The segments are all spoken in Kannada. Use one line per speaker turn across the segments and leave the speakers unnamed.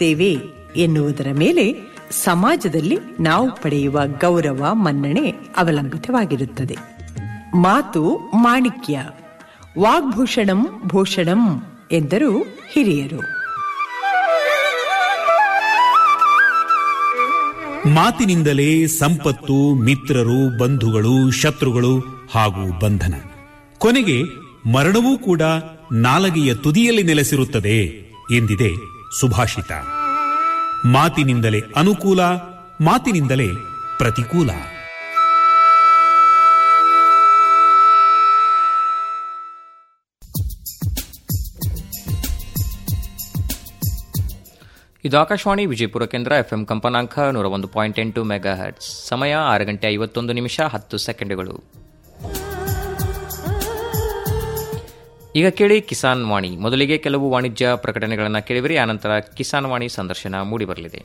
ಮಾತನಾಡುತ್ತೇವೆ ಎನ್ನುವುದರ ಮೇಲೆ ಸಮಾಜದಲ್ಲಿ ನಾವು ಪಡೆಯುವ ಗೌರವ ಮನ್ನಣೆ ಅವಲಂಬಿತವಾಗಿರುತ್ತದೆ ಮಾತು ಮಾಣಿಕ್ಯ ವಾಗ್ಭೂಷಣಂ ಭೂಷಣಂ ಎಂದರು ಹಿರಿಯರು
ಮಾತಿನಿಂದಲೇ ಸಂಪತ್ತು ಮಿತ್ರರು ಬಂಧುಗಳು ಶತ್ರುಗಳು ಹಾಗೂ ಬಂಧನ ಕೊನೆಗೆ ಮರಣವೂ ಕೂಡ ನಾಲಗೆಯ ತುದಿಯಲ್ಲಿ ನೆಲೆಸಿರುತ್ತದೆ ಎಂದಿದೆ ಸುಭಾಷಿತ ಮಾತಿನಿಂದಲೇ ಅನುಕೂಲ ಮಾತಿನಿಂದಲೇ ಪ್ರತಿಕೂಲ
ಇದು ಆಕಾಶವಾಣಿ ವಿಜಯಪುರ ಕೇಂದ್ರ ಎಫ್ಎಂ ಕಂಪನಾಂಕ ನೂರ ಒಂದು ಪಾಯಿಂಟ್ ಎಂಟು ಮೆಗಾ ಹರ್ಟ್ಸ್ ಸಮಯ ಆರು ಗಂಟೆ ಐವತ್ತೊಂದು ನಿಮಿಷ ಹತ್ತು ಸೆಕೆಂಡುಗಳು ಈಗ ಕೇಳಿ ಕಿಸಾನ್ ವಾಣಿ ಮೊದಲಿಗೆ ಕೆಲವು ವಾಣಿಜ್ಯ ಪ್ರಕಟಣೆಗಳನ್ನು ಕೇಳಿವರಿ ಆನಂತರ ಕಿಸಾನ್ ವಾಣಿ ಸಂದರ್ಶನ ಮೂಡಿಬರಲಿದೆ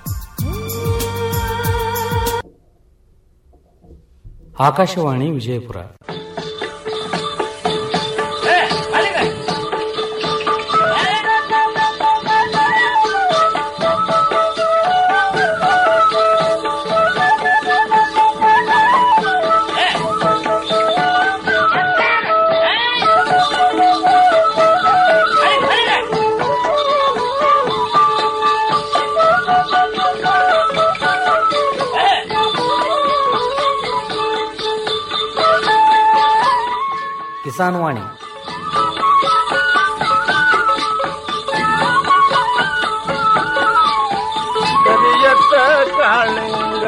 ಆಕಾಶವಾಣಿ ವಿಜಯಪುರ ಕಿಸಾನ್ ವಾಣಿ
ಕರಿಯತ್ತ ಕಾಳಿಂಗ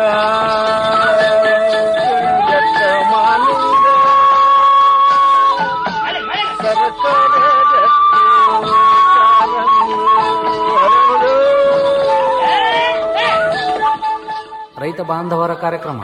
ಕರಿಯತ್ತ ಮಾಲಿಂಗ ಸರಸರ ಗಟ್ಟಿ ಕಾಲಂಗಿ ಹರಳು.
ರೈತ ಬಾಂಧವರ ಕಾರ್ಯಕ್ರಮ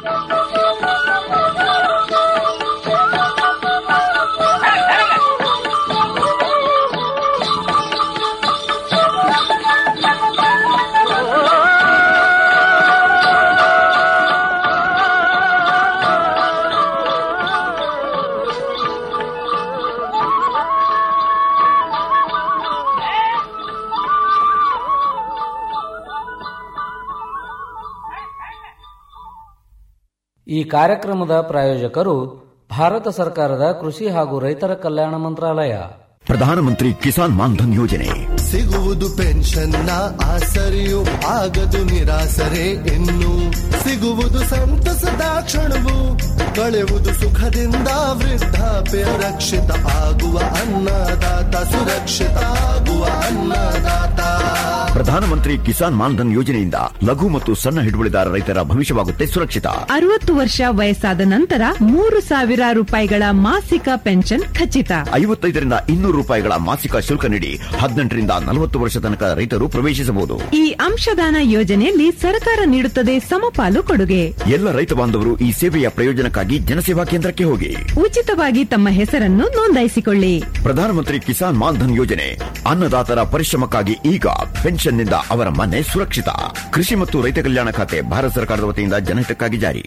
ಈ ಕಾರ್ಯಕ್ರಮದ ಪ್ರಾಯೋಜಕರು ಭಾರತ ಸರ್ಕಾರದ ಕೃಷಿ ಹಾಗೂ ರೈತರ ಕಲ್ಯಾಣ ಮಂತ್ರಾಲಯ
ಪ್ರಧಾನಮಂತ್ರಿ ಕಿಸಾನ್ ಮಾನ್ಧನ್ ಯೋಜನೆ
ಸಿಗುವುದು ಪೆನ್ಷನ್ನ ಆಸರೆಯು ಆಗದು ನಿರಾಸರೆ ಇನ್ನು ಸಿಗುವುದು ಸಂತಸದ ಕ್ಷಣವು ಕಳೆಯುವುದು ಸುಖದಿಂದ ವೃದ್ಧಾಪ್ಯ ರಕ್ಷಿತ ಆಗುವ ಅನ್ನದಾತ ಸುರಕ್ಷಿತ ಆಗುವ ಅನ್ನದಾತ
ಪ್ರಧಾನಮಂತ್ರಿ ಕಿಸಾನ್ ಮಾನ್ಧನ್ ಯೋಜನೆಯಿಂದ ಲಘು ಮತ್ತು ಸಣ್ಣ ಹಿಡುವಳಿದಾರ ರೈತರ ಭವಿಷ್ಯವಾಗುತ್ತೆ ಸುರಕ್ಷಿತ
ಅರವತ್ತು ವರ್ಷ ವಯಸ್ಸಾದ ನಂತರ ಮೂರು ಸಾವಿರ ರೂಪಾಯಿಗಳ ಮಾಸಿಕ ಪೆನ್ಷನ್ ಖಚಿತ
ಐವತ್ತೈದರಿಂದ ಇನ್ನೂರು ರೂಪಾಯಿಗಳ ಮಾಸಿಕ ಶುಲ್ಕ ನೀಡಿ ಹದಿನೆಂಟರಿಂದ ನಲವತ್ತು ವರ್ಷ ತನಕ ರೈತರು ಪ್ರವೇಶಿಸಬಹುದು
ಈ ಅಂಶದಾನ ಯೋಜನೆಯಲ್ಲಿ ಸರ್ಕಾರ ನೀಡುತ್ತದೆ ಸಮಪಾಲು ಕೊಡುಗೆ
ಎಲ್ಲ ರೈತ ಬಾಂಧವರು ಈ ಸೇವೆಯ ಪ್ರಯೋಜನಕ್ಕಾಗಿ ಜನಸೇವಾ ಕೇಂದ್ರಕ್ಕೆ ಹೋಗಿ
ಉಚಿತವಾಗಿ ತಮ್ಮ ಹೆಸರನ್ನು ನೋಂದಾಯಿಸಿಕೊಳ್ಳಿ
ಪ್ರಧಾನಮಂತ್ರಿ ಕಿಸಾನ್ ಮಾನ್ಧನ್ ಯೋಜನೆ ಅನ್ನದಾತರ ಪರಿಶ್ರಮಕ್ಕಾಗಿ ಈಗ ಪೆನ್ಷನ್ನಿಂದ ಅವರ ಮನೆ ಸುರಕ್ಷಿತ ಕೃಷಿ ಮತ್ತು ರೈತ ಕಲ್ಯಾಣ ಖಾತೆ ಭಾರತ ಸರ್ಕಾರದ ವತಿಯಿಂದ ಜನಹಿತಕ್ಕಾಗಿ ಜಾರಿ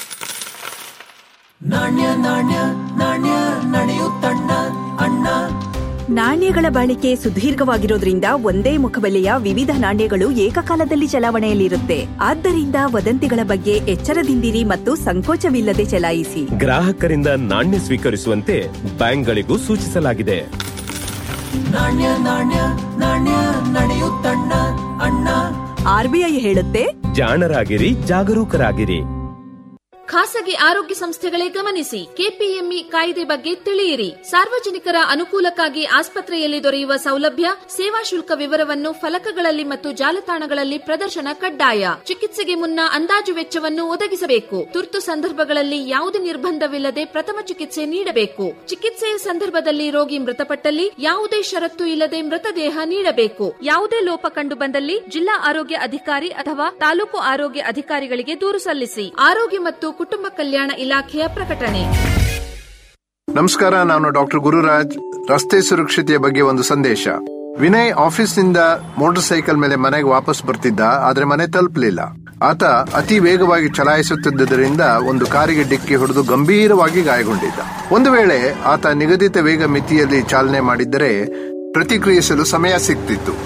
ನಾಣ್ಯ ನಾಣ್ಯ ನಾಣ್ಯ ನಡೆಯುತ್ತಣ್ಣ ಅಣ್ಣ
ನಾಣ್ಯಗಳ ಬಾಳಿಕೆ ಸುದೀರ್ಘವಾಗಿರೋದ್ರಿಂದ ಒಂದೇ ಮುಖಬೆಲೆಯ ವಿವಿಧ ನಾಣ್ಯಗಳು ಏಕಕಾಲದಲ್ಲಿ ಚಲಾವಣೆಯಲ್ಲಿರುತ್ತೆ ಆದ್ದರಿಂದ ವದಂತಿಗಳ ಬಗ್ಗೆ ಎಚ್ಚರದಿಂದಿರಿ ಮತ್ತು ಸಂಕೋಚವಿಲ್ಲದೆ ಚಲಾಯಿಸಿ
ಗ್ರಾಹಕರಿಂದ ನಾಣ್ಯ ಸ್ವೀಕರಿಸುವಂತೆ ಬ್ಯಾಂಕ್ಗಳಿಗೂ ಸೂಚಿಸಲಾಗಿದೆ
ನಾಣ್ಯ ನಾಣ್ಯ ನಾಣ್ಯ ನಡೆಯುತ್ತಣ್ಣ ಅಣ್ಣ
ಆರ್ಬಿಐ ಹೇಳುತ್ತೆ
ಜಾಣರಾಗಿರಿ ಜಾಗರೂಕರಾಗಿರಿ
ಖಾಸಗಿ ಆರೋಗ್ಯ ಸಂಸ್ಥೆಗಳೇ ಗಮನಿಸಿ ಕೆಪಿಎಂಇ ಕಾಯ್ದೆ ಬಗ್ಗೆ ತಿಳಿಯಿರಿ ಸಾರ್ವಜನಿಕರ ಅನುಕೂಲಕ್ಕಾಗಿ ಆಸ್ಪತ್ರೆಯಲ್ಲಿ ದೊರೆಯುವ ಸೌಲಭ್ಯ ಸೇವಾ ಶುಲ್ಕ ವಿವರವನ್ನು ಫಲಕಗಳಲ್ಲಿ ಮತ್ತು ಜಾಲತಾಣಗಳಲ್ಲಿ ಪ್ರದರ್ಶನ ಕಡ್ಡಾಯ ಚಿಕಿತ್ಸೆಗೆ ಮುನ್ನ ಅಂದಾಜು ವೆಚ್ಚವನ್ನು ಒದಗಿಸಬೇಕು ತುರ್ತು ಸಂದರ್ಭಗಳಲ್ಲಿ ಯಾವುದೇ ನಿರ್ಬಂಧವಿಲ್ಲದೆ ಪ್ರಥಮ ಚಿಕಿತ್ಸೆ ನೀಡಬೇಕು ಚಿಕಿತ್ಸೆಯ ಸಂದರ್ಭದಲ್ಲಿ ರೋಗಿ ಮೃತಪಟ್ಟಲ್ಲಿ ಯಾವುದೇ ಷರತ್ತು ಇಲ್ಲದೆ ಮೃತದೇಹ ನೀಡಬೇಕು ಯಾವುದೇ ಲೋಪ ಕಂಡು ಬಂದಲ್ಲಿ ಜಿಲ್ಲಾ ಆರೋಗ್ಯ ಅಧಿಕಾರಿ ಅಥವಾ ತಾಲೂಕು ಆರೋಗ್ಯ ಅಧಿಕಾರಿಗಳಿಗೆ ದೂರು ಸಲ್ಲಿಸಿ ಆರೋಗ್ಯ ಮತ್ತು ಕುಟುಂಬ ಕಲ್ಯಾಣ ಇಲಾಖೆಯ ಪ್ರಕಟಣೆ
ನಮಸ್ಕಾರ ನಾನು ಡಾಕ್ಟರ್ ಗುರುರಾಜ್ ರಸ್ತೆ ಸುರಕ್ಷತೆಯ ಬಗ್ಗೆ ಒಂದು ಸಂದೇಶ ವಿನಯ್ ಆಫೀಸ್ನಿಂದ ಮೋಟಾರ್ ಸೈಕಲ್ ಮೇಲೆ ಮನೆಗೆ ವಾಪಸ್ ಬರ್ತಿದ್ದ ಆದ್ರೆ ಮನೆ ತಲುಪಲಿಲ್ಲ ಆತ ಅತಿ ವೇಗವಾಗಿ ಚಲಾಯಿಸುತ್ತಿದ್ದರಿಂದ ಒಂದು ಕಾರಿಗೆ ಡಿಕ್ಕಿ ಹೊಡೆದು ಗಂಭೀರವಾಗಿ ಗಾಯಗೊಂಡಿದ್ದ ಒಂದು ವೇಳೆ ಆತ ನಿಗದಿತ ವೇಗ ಮಿತಿಯಲ್ಲಿ ಚಾಲನೆ ಮಾಡಿದ್ದರೆ ಪ್ರತಿಕ್ರಿಯಿಸಲು ಸಮಯ ಸಿಗ್ತಿತ್ತು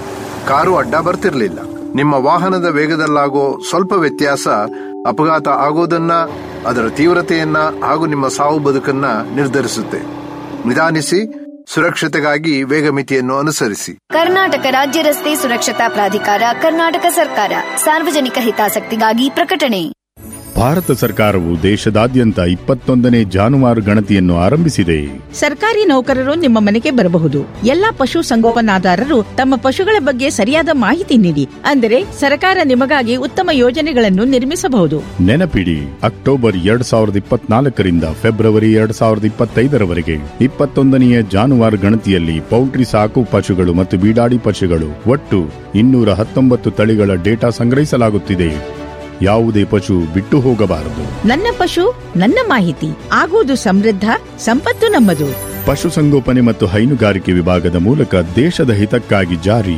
ಕಾರು ಅಡ್ಡ ಬರ್ತಿರ್ಲಿಲ್ಲ ನಿಮ್ಮ ವಾಹನದ ವೇಗದಲ್ಲಾಗೋ ಸ್ವಲ್ಪ ವ್ಯತ್ಯಾಸ ಅಪಘಾತ ಆಗೋದನ್ನ ಅದರ ತೀವ್ರತೆಯನ್ನ ಹಾಗೂ ನಿಮ್ಮ ಸಾವು ಬದುಕನ್ನ ನಿರ್ಧರಿಸುತ್ತೆ ನಿಧಾನಿಸಿ ಸುರಕ್ಷತೆಗಾಗಿ ವೇಗ ಮಿತಿಯನ್ನು ಅನುಸರಿಸಿ
ಕರ್ನಾಟಕ ರಾಜ್ಯ ರಸ್ತೆ ಸುರಕ್ಷತಾ ಪ್ರಾಧಿಕಾರ ಕರ್ನಾಟಕ ಸರ್ಕಾರ ಸಾರ್ವಜನಿಕ ಹಿತಾಸಕ್ತಿಗಾಗಿ ಪ್ರಕಟಣೆ
ಭಾರತ ಸರ್ಕಾರವು ದೇಶದಾದ್ಯಂತ ಇಪ್ಪತ್ತೊಂದನೇ ಜಾನುವಾರು ಗಣತಿಯನ್ನು ಆರಂಭಿಸಿದೆ
ಸರ್ಕಾರಿ ನೌಕರರು ನಿಮ್ಮ ಮನೆಗೆ ಬರಬಹುದು ಎಲ್ಲಾ ಪಶು ಸಂಗೋಪನಾದಾರರು ತಮ್ಮ ಪಶುಗಳ ಬಗ್ಗೆ ಸರಿಯಾದ ಮಾಹಿತಿ ನೀಡಿ ಅಂದರೆ ಸರ್ಕಾರ ನಿಮಗಾಗಿ ಉತ್ತಮ ಯೋಜನೆಗಳನ್ನು ನಿರ್ಮಿಸಬಹುದು
ನೆನಪಿಡಿ ಅಕ್ಟೋಬರ್ ಎರಡ್ ಸಾವಿರದ ಇಪ್ಪತ್ನಾಲ್ಕರಿಂದ ಫೆಬ್ರವರಿ ಎರಡ್ ಸಾವಿರದ ಇಪ್ಪತ್ತೈದರವರೆಗೆ ಇಪ್ಪತ್ತೊಂದನೆಯ ಜಾನುವಾರು ಗಣತಿಯಲ್ಲಿ ಪೌಲ್ಟ್ರಿ ಸಾಕು ಪಶುಗಳು ಮತ್ತು ಬೀಡಾಡಿ ಪಶುಗಳು ಒಟ್ಟು ಇನ್ನೂರ ಹತ್ತೊಂಬತ್ತು ತಳಿಗಳ ಡೇಟಾ ಸಂಗ್ರಹಿಸಲಾಗುತ್ತಿದೆ ಯಾವುದೇ ಪಶು ಬಿಟ್ಟು ಹೋಗಬಾರದು
ನನ್ನ ಪಶು ನನ್ನ ಮಾಹಿತಿ ಆಗುವುದು ಸಮೃದ್ಧ ಸಂಪತ್ತು ನಮ್ಮದು
ಪಶುಸಂಗೋಪನೆ ಮತ್ತು ಹೈನುಗಾರಿಕೆ ವಿಭಾಗದ ಮೂಲಕ ದೇಶದ ಹಿತಕ್ಕಾಗಿ ಜಾರಿ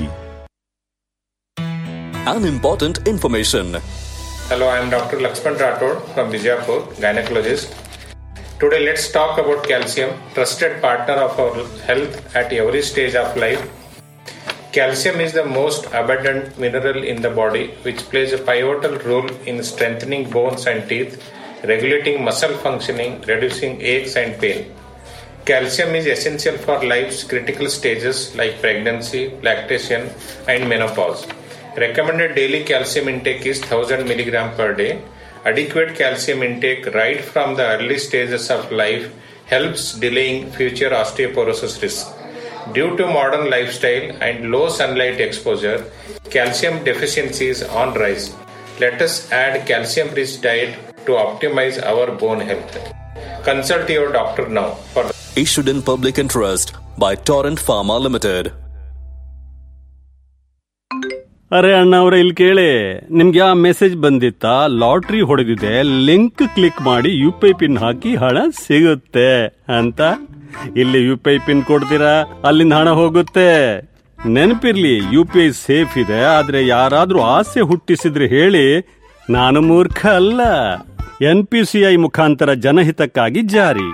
An important information.
Hello, I am Dr. Lakshman Rathod from Bijapur, gynecologist. Today, let's talk about calcium, trusted partner of our health at every stage of life. Calcium is the most abundant mineral in the body, which plays a pivotal role in strengthening bones and teeth, regulating muscle functioning, reducing aches and pain. Calcium is essential for life's critical stages like pregnancy, lactation, and menopause. Recommended daily calcium intake is 1000 mg per day. Adequate calcium intake right from the early stages of life helps delaying future osteoporosis risk. Due to modern lifestyle and low sunlight exposure, calcium deficiency is on rise. Let us add calcium rich diet to optimize our bone health. Consult your doctor now for
Issued in public interest by Torrent Pharma Limited.
ಅರೆ ಅಣ್ಣ ಅವ್ರ ಇಲ್ಲಿ ಕೇಳಿ ನಿಮ್ಗೆ ಆ ಮೆಸೇಜ್ ಬಂದಿತ್ತಾ ಲಾಟ್ರಿ ಹೊಡೆದಿದೆ ಲಿಂಕ್ ಕ್ಲಿಕ್ ಮಾಡಿ ಯು ಪಿ ಐ ಪಿನ್ ಹಾಕಿ ಹಣ ಸಿಗುತ್ತೆ ಅಂತ ಇಲ್ಲಿ ಯು ಪಿ ಐ ಪಿನ್ ಕೊಡ್ತೀರಾ ಅಲ್ಲಿಂದ ಹಣ ಹೋಗುತ್ತೆ ನೆನಪಿರ್ಲಿ ಯು ಪಿ ಐ ಸೇಫ್ ಇದೆ ಆದ್ರೆ ಯಾರಾದ್ರೂ ಆಸೆ ಹುಟ್ಟಿಸಿದ್ರೆ ಹೇಳಿ ನಾನು ಮೂರ್ಖ ಅಲ್ಲ ಎನ್ ಪಿ ಸಿ ಐ ಮುಖಾಂತರ ಜನಹಿತಕ್ಕಾಗಿ ಜಾರಿ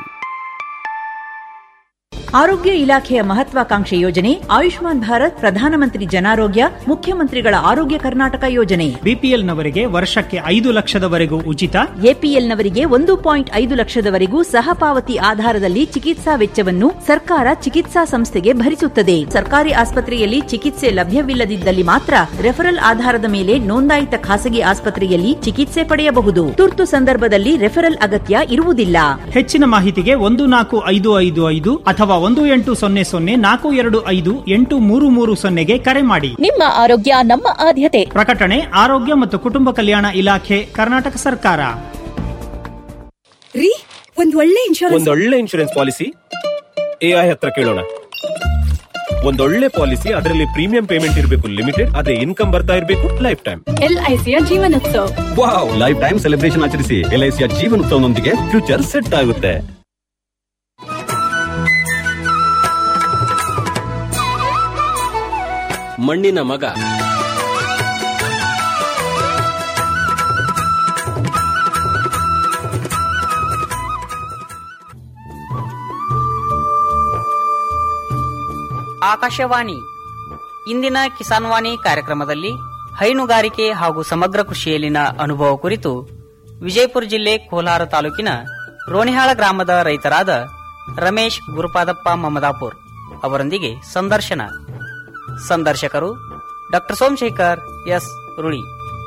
ಆರೋಗ್ಯ ಇಲಾಖೆಯ ಮಹತ್ವಾಕಾಂಕ್ಷೆ ಯೋಜನೆ ಆಯುಷ್ಮಾನ್ ಭಾರತ್ ಪ್ರಧಾನಮಂತ್ರಿ ಜನಾರೋಗ್ಯ ಮುಖ್ಯಮಂತ್ರಿಗಳ ಆರೋಗ್ಯ ಕರ್ನಾಟಕ ಯೋಜನೆ
ಬಿಪಿಎಲ್ನವರಿಗೆ ವರ್ಷಕ್ಕೆ ಐದು ಲಕ್ಷದವರೆಗೂ ಉಚಿತ
ಎಪಿಎಲ್ನವರಿಗೆ ಒಂದು ಪಾಯಿಂಟ್ ಐದು ಲಕ್ಷದವರೆಗೂ ಸಹಪಾವತಿ ಆಧಾರದಲ್ಲಿ ಚಿಕಿತ್ಸಾ ವೆಚ್ಚವನ್ನು ಸರ್ಕಾರ ಚಿಕಿತ್ಸಾ ಸಂಸ್ಥೆಗೆ ಭರಿಸುತ್ತದೆ ಸರ್ಕಾರಿ ಆಸ್ಪತ್ರೆಯಲ್ಲಿ ಚಿಕಿತ್ಸೆ ಲಭ್ಯವಿಲ್ಲದಿದ್ದಲ್ಲಿ ಮಾತ್ರ ರೆಫರಲ್ ಆಧಾರದ ಮೇಲೆ ನೋಂದಾಯಿತ ಖಾಸಗಿ ಆಸ್ಪತ್ರೆಯಲ್ಲಿ ಚಿಕಿತ್ಸೆ ಪಡೆಯಬಹುದು ತುರ್ತು ಸಂದರ್ಭದಲ್ಲಿ ರೆಫರಲ್ ಅಗತ್ಯ ಇರುವುದಿಲ್ಲ
ಹೆಚ್ಚಿನ ಮಾಹಿತಿಗೆ ಒಂದು ನಾಲ್ಕು ಐದು ಐದು ಐದು ಅಥವಾ ಒಂದು ಎಂಟು ಸೊನ್ನೆ ಸೊನ್ನೆ ನಾಲ್ಕು ಎರಡು ಐದು ಎಂಟು ಮೂರು ಮೂರು ಸೊನ್ನೆಗೆ ಕರೆ ಮಾಡಿ
ನಿಮ್ಮ ಆರೋಗ್ಯ ನಮ್ಮ ಆದ್ಯತೆ
ಪ್ರಕಟಣೆ ಆರೋಗ್ಯ ಮತ್ತು ಕುಟುಂಬ ಕಲ್ಯಾಣ ಇಲಾಖೆ ಕರ್ನಾಟಕ ಸರ್ಕಾರ
ರೀ ಒಂದ್ ಒಳ್ಳೆ ಇನ್ಶೂರೆನ್ಸ್
ಒಂದೊಳ್ಳೆ ಇನ್ಶೂರೆನ್ಸ್ ಪಾಲಿಸಿ ಎಐ ಹತ್ರ ಕೇಳೋಣ ಒಂದೊಳ್ಳೆ ಪಾಲಿಸಿ ಅದರಲ್ಲಿ ಪ್ರೀಮಿಯಂ ಪೇಮೆಂಟ್ ಇರಬೇಕು ಲಿಮಿಟೆಡ್ ಅದೇ ಇನ್ಕಮ್ ಬರ್ತಾ ಇರಬೇಕು ಲೈಫ್ ಟೈಮ್
ಎಲ್ಐಸಿಯ ಜೀವನೋತ್ಸವ
ವಾವ್ ಲೈಫ್ ಟೈಮ್ ಸೆಲೆಬ್ರೇಷನ್ ಆಚರಿಸಿ ಎಲ್ಐಸಿಯ ಜೀವನೋತ್ಸವನೊಂದಿಗೆ ಫ್ಯೂಚರ್ ಸೆಟ್ ಆಗುತ್ತೆ
ಮಣ್ಣಿನ ಮಗ
ಆಕಾಶವಾಣಿ ಇಂದಿನ ಕಿಸಾನ್ ವಾಣಿ ಕಾರ್ಯಕ್ರಮದಲ್ಲಿ ಹೈನುಗಾರಿಕೆ ಹಾಗೂ ಸಮಗ್ರ ಕೃಷಿಯಲ್ಲಿನ ಅನುಭವ ಕುರಿತು ವಿಜಯಪುರ ಜಿಲ್ಲೆ ಕೋಲಾರ ತಾಲೂಕಿನ ರೋಣಿಹಾಳ ಗ್ರಾಮದ ರೈತರಾದ ರಮೇಶ್ ಗುರುಪಾದಪ್ಪ ಮಮದಾಪುರ್ ಅವರೊಂದಿಗೆ ಸಂದರ್ಶನ ಸಂದರ್ಶಕರು ಡಾಕ್ಟರ್ ಸೋಮಶೇಖರ್ ಎಸ್ ರುಳಿ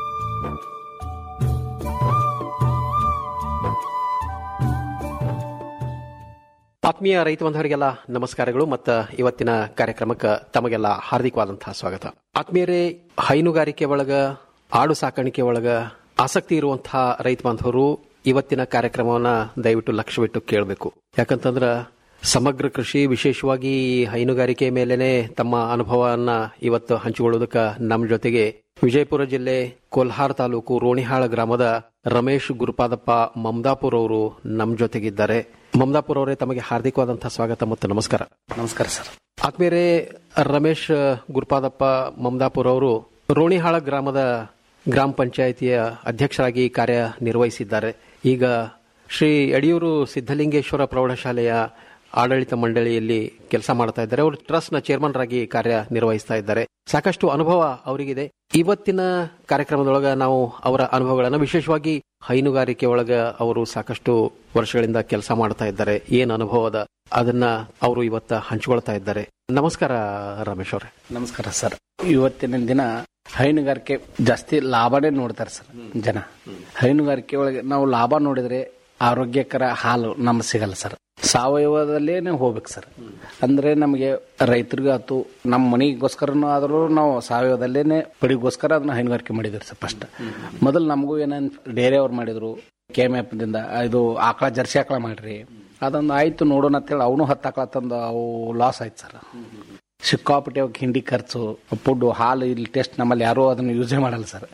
ಆತ್ಮೀಯ ರೈತ ಬಂಧವರಿಗೆಲ್ಲ ನಮಸ್ಕಾರಗಳು ಮತ್ತು ಇವತ್ತಿನ ಕಾರ್ಯಕ್ರಮಕ್ಕೆ ತಮಗೆಲ್ಲ ಹಾರ್ದಿಕವಾದಂತಹ ಸ್ವಾಗತ ಆತ್ಮೀಯರೇ ಹೈನುಗಾರಿಕೆ ಒಳಗ ಆಡು ಸಾಕಾಣಿಕೆ ಒಳಗ ಆಸಕ್ತಿ ಇರುವಂತಹ ರೈತ ಬಾಂಧವರು ಇವತ್ತಿನ ಕಾರ್ಯಕ್ರಮವನ್ನ ದಯವಿಟ್ಟು ಲಕ್ಷ್ಯವಿಟ್ಟು ಕೇಳಬೇಕು ಯಾಕಂತಂದ್ರ ಸಮಗ್ರ ಕೃಷಿ ವಿಶೇಷವಾಗಿ ಹೈನುಗಾರಿಕೆ ಮೇಲೆನೆ ತಮ್ಮ ಅನುಭವವನ್ನ ಇವತ್ತು ಹಂಚಿಕೊಳ್ಳುವುದಕ್ಕೆ ನಮ್ಮ ಜೊತೆಗೆ ವಿಜಯಪುರ ಜಿಲ್ಲೆ ಕೋಲ್ಹಾರ್ ತಾಲೂಕು ರೋಣಿಹಾಳ ಗ್ರಾಮದ ರಮೇಶ್ ಗುರುಪಾದಪ್ಪ ಮಮದಾಪುರ್ ಅವರು ನಮ್ಮ ಜೊತೆಗಿದ್ದಾರೆ ಮಮದಾಪುರ್ ಅವರೇ ತಮಗೆ ಹಾರ್ದಿಕವಾದಂತಹ ಸ್ವಾಗತ ಮತ್ತು ನಮಸ್ಕಾರ
ನಮಸ್ಕಾರ ಸರ್
ಆತ್ಮೀಯರೇ ರಮೇಶ್ ಗುರುಪಾದಪ್ಪ ಮಮದಾಪುರ್ ಅವರು ರೋಣಿಹಾಳ ಗ್ರಾಮದ ಗ್ರಾಮ ಪಂಚಾಯಿತಿಯ ಅಧ್ಯಕ್ಷರಾಗಿ ಕಾರ್ಯನಿರ್ವಹಿಸಿದ್ದಾರೆ ಈಗ ಶ್ರೀ ಯಡಿಯೂರು ಸಿದ್ದಲಿಂಗೇಶ್ವರ ಪ್ರೌಢಶಾಲೆಯ ಆಡಳಿತ ಮಂಡಳಿಯಲ್ಲಿ ಕೆಲಸ ಮಾಡ್ತಾ ಇದ್ದಾರೆ ಅವರು ಟ್ರಸ್ಟ್ ನ ಚೇರ್ಮನ್ ಆಗಿ ಕಾರ್ಯನಿರ್ವಹಿಸ್ತಾ ಇದ್ದಾರೆ ಸಾಕಷ್ಟು ಅನುಭವ ಅವರಿಗಿದೆ ಇವತ್ತಿನ ಕಾರ್ಯಕ್ರಮದೊಳಗ ನಾವು ಅವರ ಅನುಭವಗಳನ್ನು ವಿಶೇಷವಾಗಿ ಹೈನುಗಾರಿಕೆ ಒಳಗ ಅವರು ಸಾಕಷ್ಟು ವರ್ಷಗಳಿಂದ ಕೆಲಸ ಮಾಡ್ತಾ ಇದ್ದಾರೆ ಏನ್ ಅನುಭವದ ಅದನ್ನ ಅವರು ಇವತ್ತ ಹಂಚಿಕೊಳ್ತಾ ಇದ್ದಾರೆ ನಮಸ್ಕಾರ ರಮೇಶ್ ಅವರೇ
ನಮಸ್ಕಾರ ಸರ್ ಇವತ್ತಿನ ದಿನ ಹೈನುಗಾರಿಕೆ ಜಾಸ್ತಿ ಲಾಭನೇ ನೋಡ್ತಾರೆ ಸರ್ ಜನ ಹೈನುಗಾರಿಕೆ ಒಳಗೆ ನಾವು ಲಾಭ ನೋಡಿದ್ರೆ ಆರೋಗ್ಯಕರ ಹಾಲು ನಮ್ಗೆ ಸಿಗಲ್ಲ ಸರ್ ಸಾವಯವದಲ್ಲೇನೆ ಹೋಗ್ಬೇಕು ಸರ್ ಅಂದ್ರೆ ನಮಗೆ ರೈತರಿಗೂ ಆತು ನಮ್ಮ ಮನೆಗೋಸ್ಕರನೂ ಆದರೂ ನಾವು ಸಾವಯವದಲ್ಲೇನೆ ಪಡಿಗೋಸ್ಕರ ಅದನ್ನ ಹೈನುಗಾರಿಕೆ ಮಾಡಿದ್ರಿ ಸರ್ ಫಸ್ಟ್ ಮೊದಲು ನಮಗೂ ಏನೇನು ಡೇರಿ ಅವ್ರು ಮಾಡಿದ್ರು ಕೆ ಎಮ್ ದಿಂದ ಇದು ಆಕಳ ಜರ್ಸಿ ಆಕಳ ಮಾಡ್ರಿ ಅದೊಂದು ಆಯ್ತು ನೋಡೋಣ ಅಂತೇಳಿ ಅವನು ಹತ್ತು ಆಕಳ ತಂದು ಅವು ಲಾಸ್ ಆಯ್ತು ಸರ್ ಸಿಕ್ಕಾಪಟ್ಟೆ ಅವಕ್ಕೆ ಹಿಂಡಿ ಖರ್ಚು ಫುಡ್ ಹಾಲು ಇಲ್ಲಿ ಟೆಸ್ಟ್ ನಮ್ಮಲ್ಲಿ ಯಾರೂ ಅದನ್ನು ಯೂಸೇ ಮಾಡಲ್ಲ ಸರ್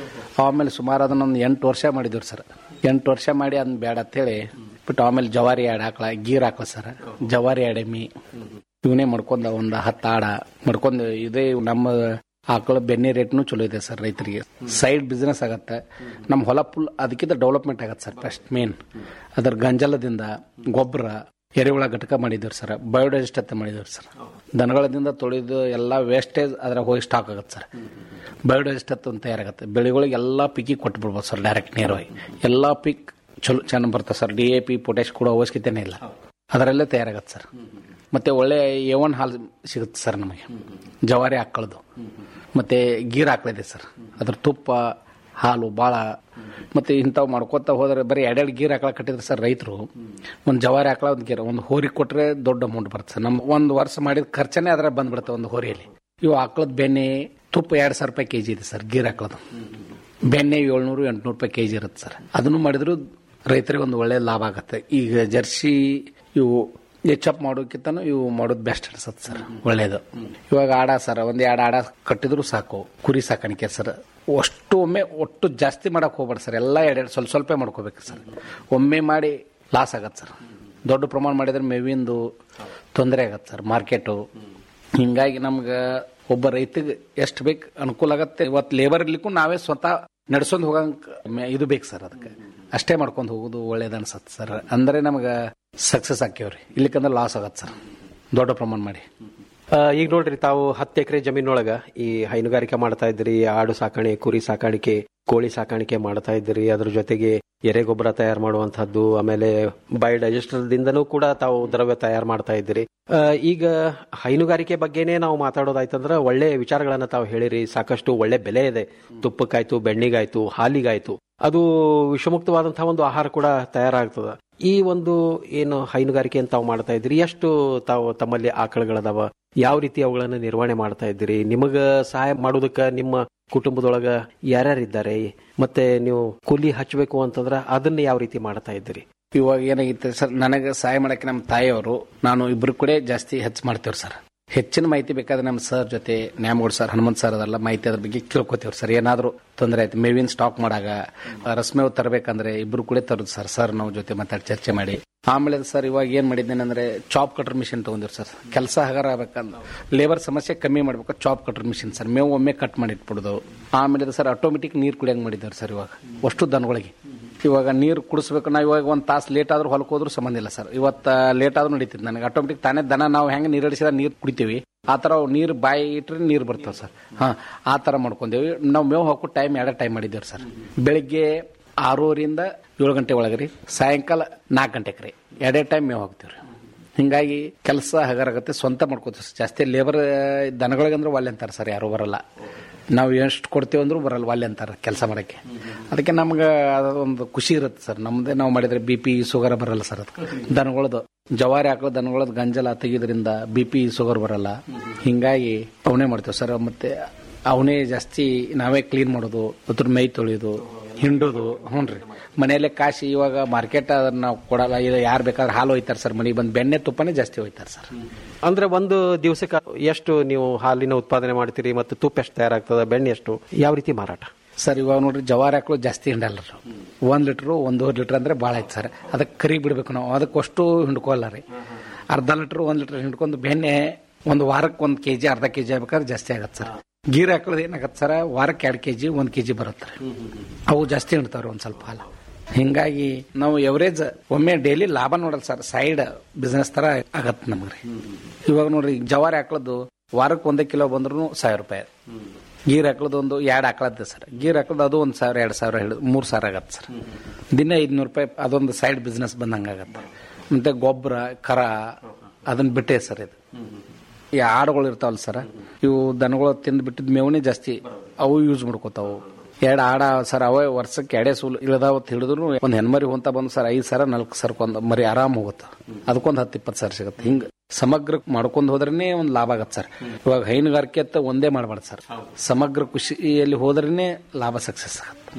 ಆಮೇಲೆ ಸುಮಾರು ಅದನ್ನೊಂದು ಎಂಟು ವರ್ಷ ಮಾಡಿದ್ವಿ ಸರ್ ಎಂಟು ವರ್ಷ ಮಾಡಿ ಅದನ್ನ ಬೇಡ ಅಂತೇಳಿ ಬಿಟ್ಟು ಆಮೇಲೆ ಜವಾರಿ ಆಡ ಹಾಕ್ಲ ಗೀರ್ ಹಾಕ್ಲ ಸರ್ ಜವಾರಿ ಎಡೆಮಿ ಇವನೇ ಮಾಡ್ಕೊಂಡ ಒಂದು ಹತ್ತು ಆಡ ಮಾಡ್ಕೊಂಡು ಇದೇ ನಮ್ಮ ಆಕಳ ಬೆಣ್ಣೆ ರೇಟ್ನು ಚಲೋ ಇದೆ ಸರ್ ರೈತರಿಗೆ ಸೈಡ್ ಬಿಸ್ನೆಸ್ ಆಗತ್ತೆ ನಮ್ಮ ಹೊಲ ಫುಲ್ ಅದಕ್ಕಿಂತ ಡೆವಲಪ್ಮೆಂಟ್ ಆಗತ್ತೆ ಸರ್ ಫಸ್ಟ್ ಮೇನ್ ಅದರ ಗಂಜಲದಿಂದ ಗೊಬ್ಬರ ಎರೆಹುಳ ಘಟಕ ಮಾಡಿದ್ದೀವಿ ಸರ್ ಬಯೋಡೈಜೆಸ್ಟ್ ಅಂತ ಮಾಡಿದ್ದೀವಿ ಸರ್ ದನಗಳದಿಂದ ತೊಳೆದು ಎಲ್ಲ ವೇಸ್ಟೇಜ್ ಅದ್ರ ಹೋಗಿ ಸ್ಟಾಕ್ ಆಗುತ್ತೆ ಸರ್ ಬಯೋಡೈಜೆಸ್ಟ್ ಅಂತ ಒಂದು ತಯಾರಾಗುತ್ತೆ ಬೆಳೆಗಳಿಗೆ ಎಲ್ಲ ಪಿಕ್ಕಿಗೆ ಕೊಟ್ಟು ಬಿಡ್ಬೋದು ಸರ್ ಡೈರೆಕ್ಟ್ ನೇರವಾಗಿ ಎಲ್ಲ ಪಿಕ್ ಚಲೋ ಚೆನ್ನಾಗಿ ಬರ್ತದೆ sir D A P potash ಕೊಡೋ ಅವಶ್ಯಕತೆನೇ ಇಲ್ಲ ಅದರಲ್ಲೇ ತಯಾರಾಗತ್ತೆ ಸರ್ ಮತ್ತೆ ಒಳ್ಳೆ ಎ ಒನ್ ಹಾಲು ಸಿಗುತ್ತೆ ಸರ್ ನಮಗೆ ಜವಾರಿ ಹಾಕೊಳ್ಳೋದು ಮತ್ತೆ ಗೀರ್ ಹಾಕ್ಲಿದೆ ಸರ್ ಅದ್ರ ತುಪ್ಪ ಹಾಲು ಭಾಳ ಮತ್ತೆ ಇಂಥವು ಮಾಡ್ಕೋತಾ ಹೋದ್ರೆ ಬರೀ ಎರಡೆರಡು ಗೀರ್ ಹಾಕಳ ಕಟ್ಟಿದ್ರೆ ಸರ್ ರೈತರು ಒಂದು ಜವಾರಿ ಹಾಕಳ ಒಂದು ಗೀರ್ ಒಂದು ಹೋರಿ ಕೊಟ್ರೆ ದೊಡ್ಡ ಅಮೌಂಟ್ ಬರುತ್ತೆ ಸರ್ ನಮ್ಮ ಒಂದು ವರ್ಷ ಮಾಡಿದ ಖರ್ಚನೇ ಅದರ ಬಂದ್ಬಿಡುತ್ತೆ ಒಂದು ಹೋರಿಯಲ್ಲಿ ಇವು ಹಾಕ್ಳದ್ ಬೆಣ್ಣೆ ತುಪ್ಪ ಎರಡು ಸಾವಿರ ರೂಪಾಯಿ ಕೆಜಿ ಇದೆ ಸರ್ ಗೀರ್ ಹಾಕ್ಳದು ಬೆಣ್ಣೆ ಏಳ್ನೂರು ಎಂಟ್ನೂರು ರೂಪಾಯಿ ಕೆಜಿ ಇರುತ್ತೆ ಸರ್ ಅದನ್ನು ಮಾಡಿದ್ರು ರೈತರಿಗೆ ಒಂದು ಒಳ್ಳೆ ಲಾಭ ಆಗುತ್ತೆ ಈಗ ಜರ್ಸಿ ಇವು ಹೆಚ್ಚಪ್ ಮಾಡೋಕ್ಕಿಂತನೂ ಇವು ಮಾಡೋದು ಬೆಸ್ಟ್ ಅನ್ಸುತ್ತೆ ಸರ್ ಒಳ್ಳೇದು ಇವಾಗ ಆಡ ಸರ್ ಒಂದ್ ಎರಡು ಆಡ ಕಟ್ಟಿದ್ರು ಸಾಕು ಕುರಿ ಸಾಕಾಣಿಕೆ ಸರ್ ಅಷ್ಟು ಒಮ್ಮೆ ಒಟ್ಟು ಜಾಸ್ತಿ ಮಾಡಕ್ ಹೋಗ್ಬೇಡ ಸರ್ ಎಲ್ಲ ಎರಡೆರಡು ಸ್ವಲ್ಪ ಸ್ವಲ್ಪ ಮಾಡ್ಕೋಬೇಕು ಸರ್ ಒಮ್ಮೆ ಮಾಡಿ ಲಾಸ್ ಆಗತ್ತೆ ಸರ್ ದೊಡ್ಡ ಪ್ರಮಾಣ ಮಾಡಿದ್ರೆ ಮೇವಿಂದು ತೊಂದರೆ ಆಗತ್ತೆ ಸರ್ ಮಾರ್ಕೆಟು ಹಿಂಗಾಗಿ ನಮ್ಗೆ ಒಬ್ಬ ರೈತಗೆ ಎಷ್ಟು ಬೇಕು ಅನುಕೂಲ ಆಗತ್ತೆ ಇವತ್ತು ಲೇಬರ್ ಇರ್ಲಿಕ್ಕೂ ನಾವೇ ಸ್ವತಃ ನಡ್ಸೊಂದು ಹೋಗಂಗ್ ಮೆ- ಇದು ಬೇಕು ಸರ್ ಅದಕ್ಕೆ ಅಷ್ಟೇ ಮಾಡ್ಕೊಂಡು ಹೋಗೋದು ಒಳ್ಳೇದು ಅನ್ಸತ್ತೆ ಸರ್ ಅಂದ್ರೆ ನಮ್ಗೆ ಸಕ್ಸಸ್ ಆಕ್ಯವ್ರಿ ಇಲ್ಲಿಕಂದ್ರೆ ಲಾಸ್ ಆಗತ್ತೆ ಸರ್ ದೊಡ್ಡ ಪ್ರಮಾಣ ಮಾಡಿ
ಆ, ಈಗ ನೋಡ್ರಿ ತಾವು ಹತ್ತು ಎಕರೆ ಜಮೀನೊಳಗ ಈ ಹೈನುಗಾರಿಕೆ ಮಾಡ್ತಾ ಇದ್ರಿ ಆಡು ಸಾಕಾಣೆ ಕುರಿ ಸಾಕಾಣಿಕೆ ಕೋಳಿ ಸಾಕಾಣಿಕೆ ಮಾಡ್ತಾ ಇದ್ರಿ ಅದ್ರ ಜೊತೆಗೆ ಎರೆ ಗೊಬ್ಬರ ತಯಾರು ಮಾಡುವಂತಹದ್ದು ಆಮೇಲೆ ಬಯೋಡೈಜೆಸ್ಟರ್ ದಿಂದನೂ ಕೂಡ ತಾವು ದ್ರವ್ಯ ತಯಾರು ಮಾಡ್ತಾ ಇದ್ದೀರಿ ಆ, ಈಗ ಹೈನುಗಾರಿಕೆ ಬಗ್ಗೆನೇ ನಾವು ಮಾತಾಡೋದಾಯ್ತಂದ್ರೆ ಒಳ್ಳೆ ವಿಚಾರಗಳನ್ನ ತಾವು ಹೇಳಿರಿ ಸಾಕಷ್ಟು ಒಳ್ಳೆ ಬೆಲೆ ಇದೆ ತುಪ್ಪಕ್ಕಾಯ್ತು ಬೆಣ್ಣಿಗಾಯ್ತು ಹಾಲಿಗಾಯ್ತು ಅದು ವಿಷಮುಕ್ತವಾದಂತಹ ಒಂದು ಆಹಾರ ಕೂಡ ತಯಾರಾಗ್ತದ ಈ ಒಂದು ಏನು ಹೈನುಗಾರಿಕೆ ಅಂತ ತಾವು ಮಾಡ್ತಾ ಇದ್ರಿ ಎಷ್ಟು ತಾವು ತಮ್ಮಲ್ಲಿ ಆಕಳಗಳದಾವ ಯಾವ ರೀತಿ ಅವುಗಳನ್ನ ನಿರ್ವಹಣೆ ಮಾಡ್ತಾ ಇದ್ದೀರಿ ನಿಮಗ ಸಹಾಯ ಮಾಡೋದಕ್ಕ ನಿಮ್ಮ ಕುಟುಂಬದೊಳಗ ಯಾರ್ಯಾರಿದ್ದಾರೆ ಮತ್ತೆ ನೀವು ಕೂಲಿ ಹಚ್ಚಬೇಕು ಅಂತಂದ್ರ ಅದನ್ನ ಯಾವ ರೀತಿ ಮಾಡ್ತಾ ಇದ್ದೀರಿ
ಇವಾಗ ಏನಾಗಿತ್ತು ಸರ್ ನನಗೆ ಸಹಾಯ ಮಾಡಕ್ಕೆ ನಮ್ಮ ತಾಯಿಯವರು ನಾನು ಇಬ್ರು ಕೂಡ ಜಾಸ್ತಿ ಹೆಚ್ಚು ಮಾಡ್ತೇವ್ರಿ ಸರ್ ಹೆಚ್ಚಿನ ಮಾಹಿತಿ ಬೇಕಾದ್ರೆ ನಮ್ಮ ಸರ್ ಜೊತೆ ನ್ಯಾಮಗೌಡ್ ಸರ್ ಹನುಮಂತ್ ಸರ್ ಅದೆಲ್ಲ ಮಾಹಿತಿ ಅದ್ರ ಬಗ್ಗೆ ಕೇಳ್ಕೊತೀವ್ರಿ ಸರ್ ಏನಾದರೂ ತೊಂದರೆ ಆಯ್ತು ಮೇವಿನ ಸ್ಟಾಕ್ ಮಾಡಾಗ ರಸ್ಮೇವ್ ತರಬೇಕಂದ್ರೆ ಇಬ್ರು ಕೂಡ ತರೋದು ಸರ್ ಸರ್ ನಾವು ಜೊತೆ ಮಾತಾಡಿ ಚರ್ಚೆ ಮಾಡಿ ಆಮೇಲೆ ಸರ್ ಇವಾಗ ಏನ್ ಮಾಡಿದ್ದೇನೆ ಅಂದ್ರೆ ಚಾಪ್ ಕಟರ್ ಮಿಷಿನ್ ತಗೊಂಡಿವ್ರಿ ಸರ್ ಕೆಲಸ ಹಗರ ಆಗ್ಬೇಕಂದ್ರೆ ಲೇಬರ್ ಸಮಸ್ಯೆ ಕಮ್ಮಿ ಮಾಡ್ಬೇಕು ಚಾಪ್ ಕಟರ್ ಮಿಷಿನ್ ಸರ್ ಮೇವು ಒಮ್ಮೆ ಕಟ್ ಮಾಡಿ ಇಟ್ಬಿಡೋದು ಆಮೇಲೆ ಸರ್ ಆಟೋಮೆಟಿಕ್ ನೀರು ಕುಡಿಯಂಗ್ ಮಾಡಿದ್ದೇವ್ರಿ ಸರ್ ಇವಾಗ ಅಷ್ಟು ದನಗಳಿಗೆ ಇವಾಗ ನೀರು ಕುಡಿಸ್ಬೇಕು ನಾವು ಇವಾಗ ಒಂದು ತಾಸು ಲೇಟ್ ಆದ್ರೂ ಹೊಲಕ್ಕೆ ಹೋದ್ರೂ ಸಂಬಂಧ ಇಲ್ಲ ಸರ್ ಇವತ್ತು ಲೇಟ್ ಆದ್ರೂ ನಡೀತಿತ್ತು ನನಗೆ ಆಟೋಮೆಟಿಕ್ ತಾನೇ ದನ ನಾವು ಹೆಂಗೆ ನೀರಡಿಸಿದ ನೀರು ಕುಡಿತೀವಿ ಆ ಥರ ನೀರು ಬಾಯಿ ಇಟ್ರೆ ನೀರು ಬರ್ತಾವೆ ಸರ್ ಹಾಂ ಆ ಥರ ಮಾಡ್ಕೊಂಡೇವಿ ನಾವು ಮೇವು ಹಾಕೋ ಟೈಮ್ ಎರಡೇ ಟೈಮ್ ಮಾಡಿದ್ದೇವೆ ಸರ್ ಬೆಳಿಗ್ಗೆ ಆರೂವರೆಯಿಂದ ಏಳು ಗಂಟೆ ಒಳಗೆ ರೀ ಸಾಯಂಕಾಲ ನಾಲ್ಕು ಗಂಟೆಗೆ ರೀ ಎರಡೇ ಟೈಮ್ ಮೇವು ಹಾಕ್ತೀವಿ ರೀ ಹಿಂಗಾಗಿ ಕೆಲಸ ಹಗರಾಗತ್ತೆ ಸ್ವಂತ ಮಾಡ್ಕೋತೀವಿ ಸರ್ ಜಾಸ್ತಿ ಲೇಬರ್ ದನಗಳಿಗಂದ್ರೆ ಒಲ್ಲೆ ಅಂತಾರೆ ಸರ್ ಯಾರು ಬರಲ್ಲ ನಾವು ಎಷ್ಟು ಕೊಡ್ತೀವಿ ಅಂದ್ರೂ ಬರಲ್ಲ ಒಲ್ಲೆ ಅಂತಾರೆ ಕೆಲಸ ಮಾಡೋಕ್ಕೆ ಅದಕ್ಕೆ ನಮ್ಗೆ ಅದೊಂದು ಖುಷಿ ಇರುತ್ತೆ ಸರ್ ನಮ್ಮದೇ ನಾವು ಮಾಡಿದ್ರೆ ಬಿ ಪಿ ಶುಗರ್ ಬರಲ್ಲ ಸರ್ ಅದಕ್ಕೆ ದನಗಳದು ಜವಾರಿ ಹಾಕೋ ದನಗಳದ್ದು ಗಂಜಲ ತೆಗಿದ್ರಿಂದ ಬಿ ಪಿ ಶುಗರ್ ಬರಲ್ಲ ಹಿಂಗಾಗಿ ಅವನೇ ಮಾಡ್ತೇವೆ ಸರ್ ಮತ್ತೆ ಅವನೇ ಜಾಸ್ತಿ ನಾವೇ ಕ್ಲೀನ್ ಮಾಡೋದು ಅದ್ರ ಮೈ ತೊಳೆಯೋದು ಹಿಂಡೋದು ಹ್ಞೂ ರೀ ಮನೆಯಲ್ಲೇ ಕಾಶಿ ಇವಾಗ ಮಾರ್ಕೆಟ್ ಅದನ್ನ ನಾವು ಕೊಡಲ್ಲ ಇದು ಯಾರು ಬೇಕಾದ್ರೆ ಹಾಲು ಒಯ್ತಾರೆ ಸರ್ ಮನೆಗೆ ಬಂದು ಬೆಣ್ಣೆ ತುಪ್ಪನೇ ಜಾಸ್ತಿ ಒಯ್ತಾರೆ ಸರ್
ಅಂದ್ರೆ ಒಂದು ದಿವಸಕ್ಕೆ ಎಷ್ಟು ನೀವು ಹಾಲಿನ ಉತ್ಪಾದನೆ ಮಾಡ್ತೀರಿ ಮತ್ತು ತುಪ್ಪ ಎಷ್ಟು ತಯಾರಾಗ್ತದ ಬೆಣ್ಣೆ ಎಷ್ಟು ಯಾವ ರೀತಿ ಮಾರಾಟ
ಸರ್ ಇವಾಗ ನೋಡ್ರಿ ಜವಾರಿ ಹಾಕಲು ಜಾಸ್ತಿ ಹಿಂಡಲ್ಲ ರೀ ಒಂದ್ ಲೀಟ್ರು ಒಂದೂವರೆ ಲೀಟರ್ ಅಂದ್ರೆ ಭಾಳ ಆಯ್ತು ಸರ್ ಅದಕ್ಕೆ ಕರಿ ಬಿಡ್ಬೇಕು ನಾವು ಅದಕ್ಕೆ ಅಷ್ಟು ಹಿಂಡ್ಕೊಲ್ಲ ರೀ ಅರ್ಧ ಲೀಟರ್ ಒಂದ್ ಲೀಟರ್ ಹಿಂಡ್ಕೊಂಡು ಬೆಣ್ಣೆ ಒಂದು ವಾರಕ್ಕೆ ಒಂದ್ ಕೆಜಿ ಅರ್ಧ ಕೆಜಿ ಆಗ್ಬೇಕಾದ್ರೆ ಜಾಸ್ತಿ ಆಗತ್ತೆ ಸರ್ ಗೀರ್ ಹಾಕೋದು ಏನಾಗತ್ತೆ ಸರ್ ವಾರಕ್ಕೆ ಎರಡು ಕೆಜಿ ಒಂದ್ ಕೆಜಿ ಬರುತ್ತೆ ರೀ ಅವು ಜಾಸ್ತಿ ಹಿಂಡ್ತಾವ್ರಿ ಒಂದ್ ಸ್ವಲ್ಪ ಹಾಲು ಹಿಂಗಾಗಿ ನಾವು ಎವರೇಜ್ ಒಮ್ಮೆ ಡೈಲಿ ಲಾಭ ನೋಡಲ್ಲ ಸರ್ ಸೈಡ್ ಬಿಸ್ನೆಸ್ ತರ ಆಗತ್ತೆ ನಮ್ಗೆ ರೀ ಇವಾಗ ನೋಡ್ರಿ ಈಗ ಜವಾರಿ ಹಾಕ್ಳದ್ದು ವಾರಕ್ಕೆ ಒಂದೇ ಕಿಲೋ ಬಂದ್ರು ಸಾವಿರ ರೂಪಾಯಿ ಗೀರ್ ಹಾಕ್ಳದ ಒಂದು ಎರಡು ಹಾಕ್ಳತ್ತೆ ಸರ್ ಗೀರ್ ಹಾಕ್ಳದ ಅದು ಒಂದು ಸಾವಿರ ಎರಡು ಸಾವಿರ ಹಿಡಿದು ಮೂರು ಸಾವಿರ ಆಗತ್ತೆ ಸರ್ ದಿನ ಐದ್ನೂರು ರೂಪಾಯಿ ಅದೊಂದು ಸೈಡ್ ಬಿಸ್ನೆಸ್ ಬಂದಂಗೆ ಆಗತ್ತೆ ಮತ್ತೆ ಗೊಬ್ಬರ ಕರ ಅದನ್ನ ಬಿಟ್ಟೆ ಸರ್ ಇದು ಈ ಆಡುಗಳು ಇರ್ತಾವಲ್ಲ ಸರ್ ಇವು ದನಗಳು ತಿಂದು ಬಿಟ್ಟಿದ್ ಮೇವನೇ ಜಾಸ್ತಿ ಅವು ಯೂಸ್ ಮಾಡ್ಕೋತಾವು ಎರಡು ಆಡ ಸರ್ ಅವೇ ವರ್ಷಕ್ಕೆ ಎರಡೇ ಸೂಲು ಇಳದಾವ ಹಿಡಿದ್ರು ಒಂದು ಹೆಣ್ಮರಿ ಹೊಂತ ಬಂದು ಸರ್ ಐದು ಸರ ನಾಲ್ಕು ಸರ್ಕೊಂದು ಮರಿ ಆರಾಮ್ ಹೋಗುತ್ತೆ ಅದಕ್ಕೊಂದು ಹತ್ತು ಇಪ್ಪತ್ತು ಸಾವಿರ ಸಿಗುತ್ತೆ ಹಿಂಗೆ ಸಮಗ್ರ ಮಾಡ್ಕೊಂಡು ಹೋದ್ರೇನೆ ಒಂದು ಲಾಭ ಆಗತ್ತೆ ಸರ್ ಇವಾಗ ಹೈನುಗಾರಿಕೆ ಅಂತ ಒಂದೇ ಮಾಡಬಾರ್ದು ಸರ್ ಸಮಗ್ರ ಕೃಷಿಯಲ್ಲಿ ಹೋದ್ರೇನೆ ಲಾಭ ಸಕ್ಸಸ್ ಆಗತ್ತೆ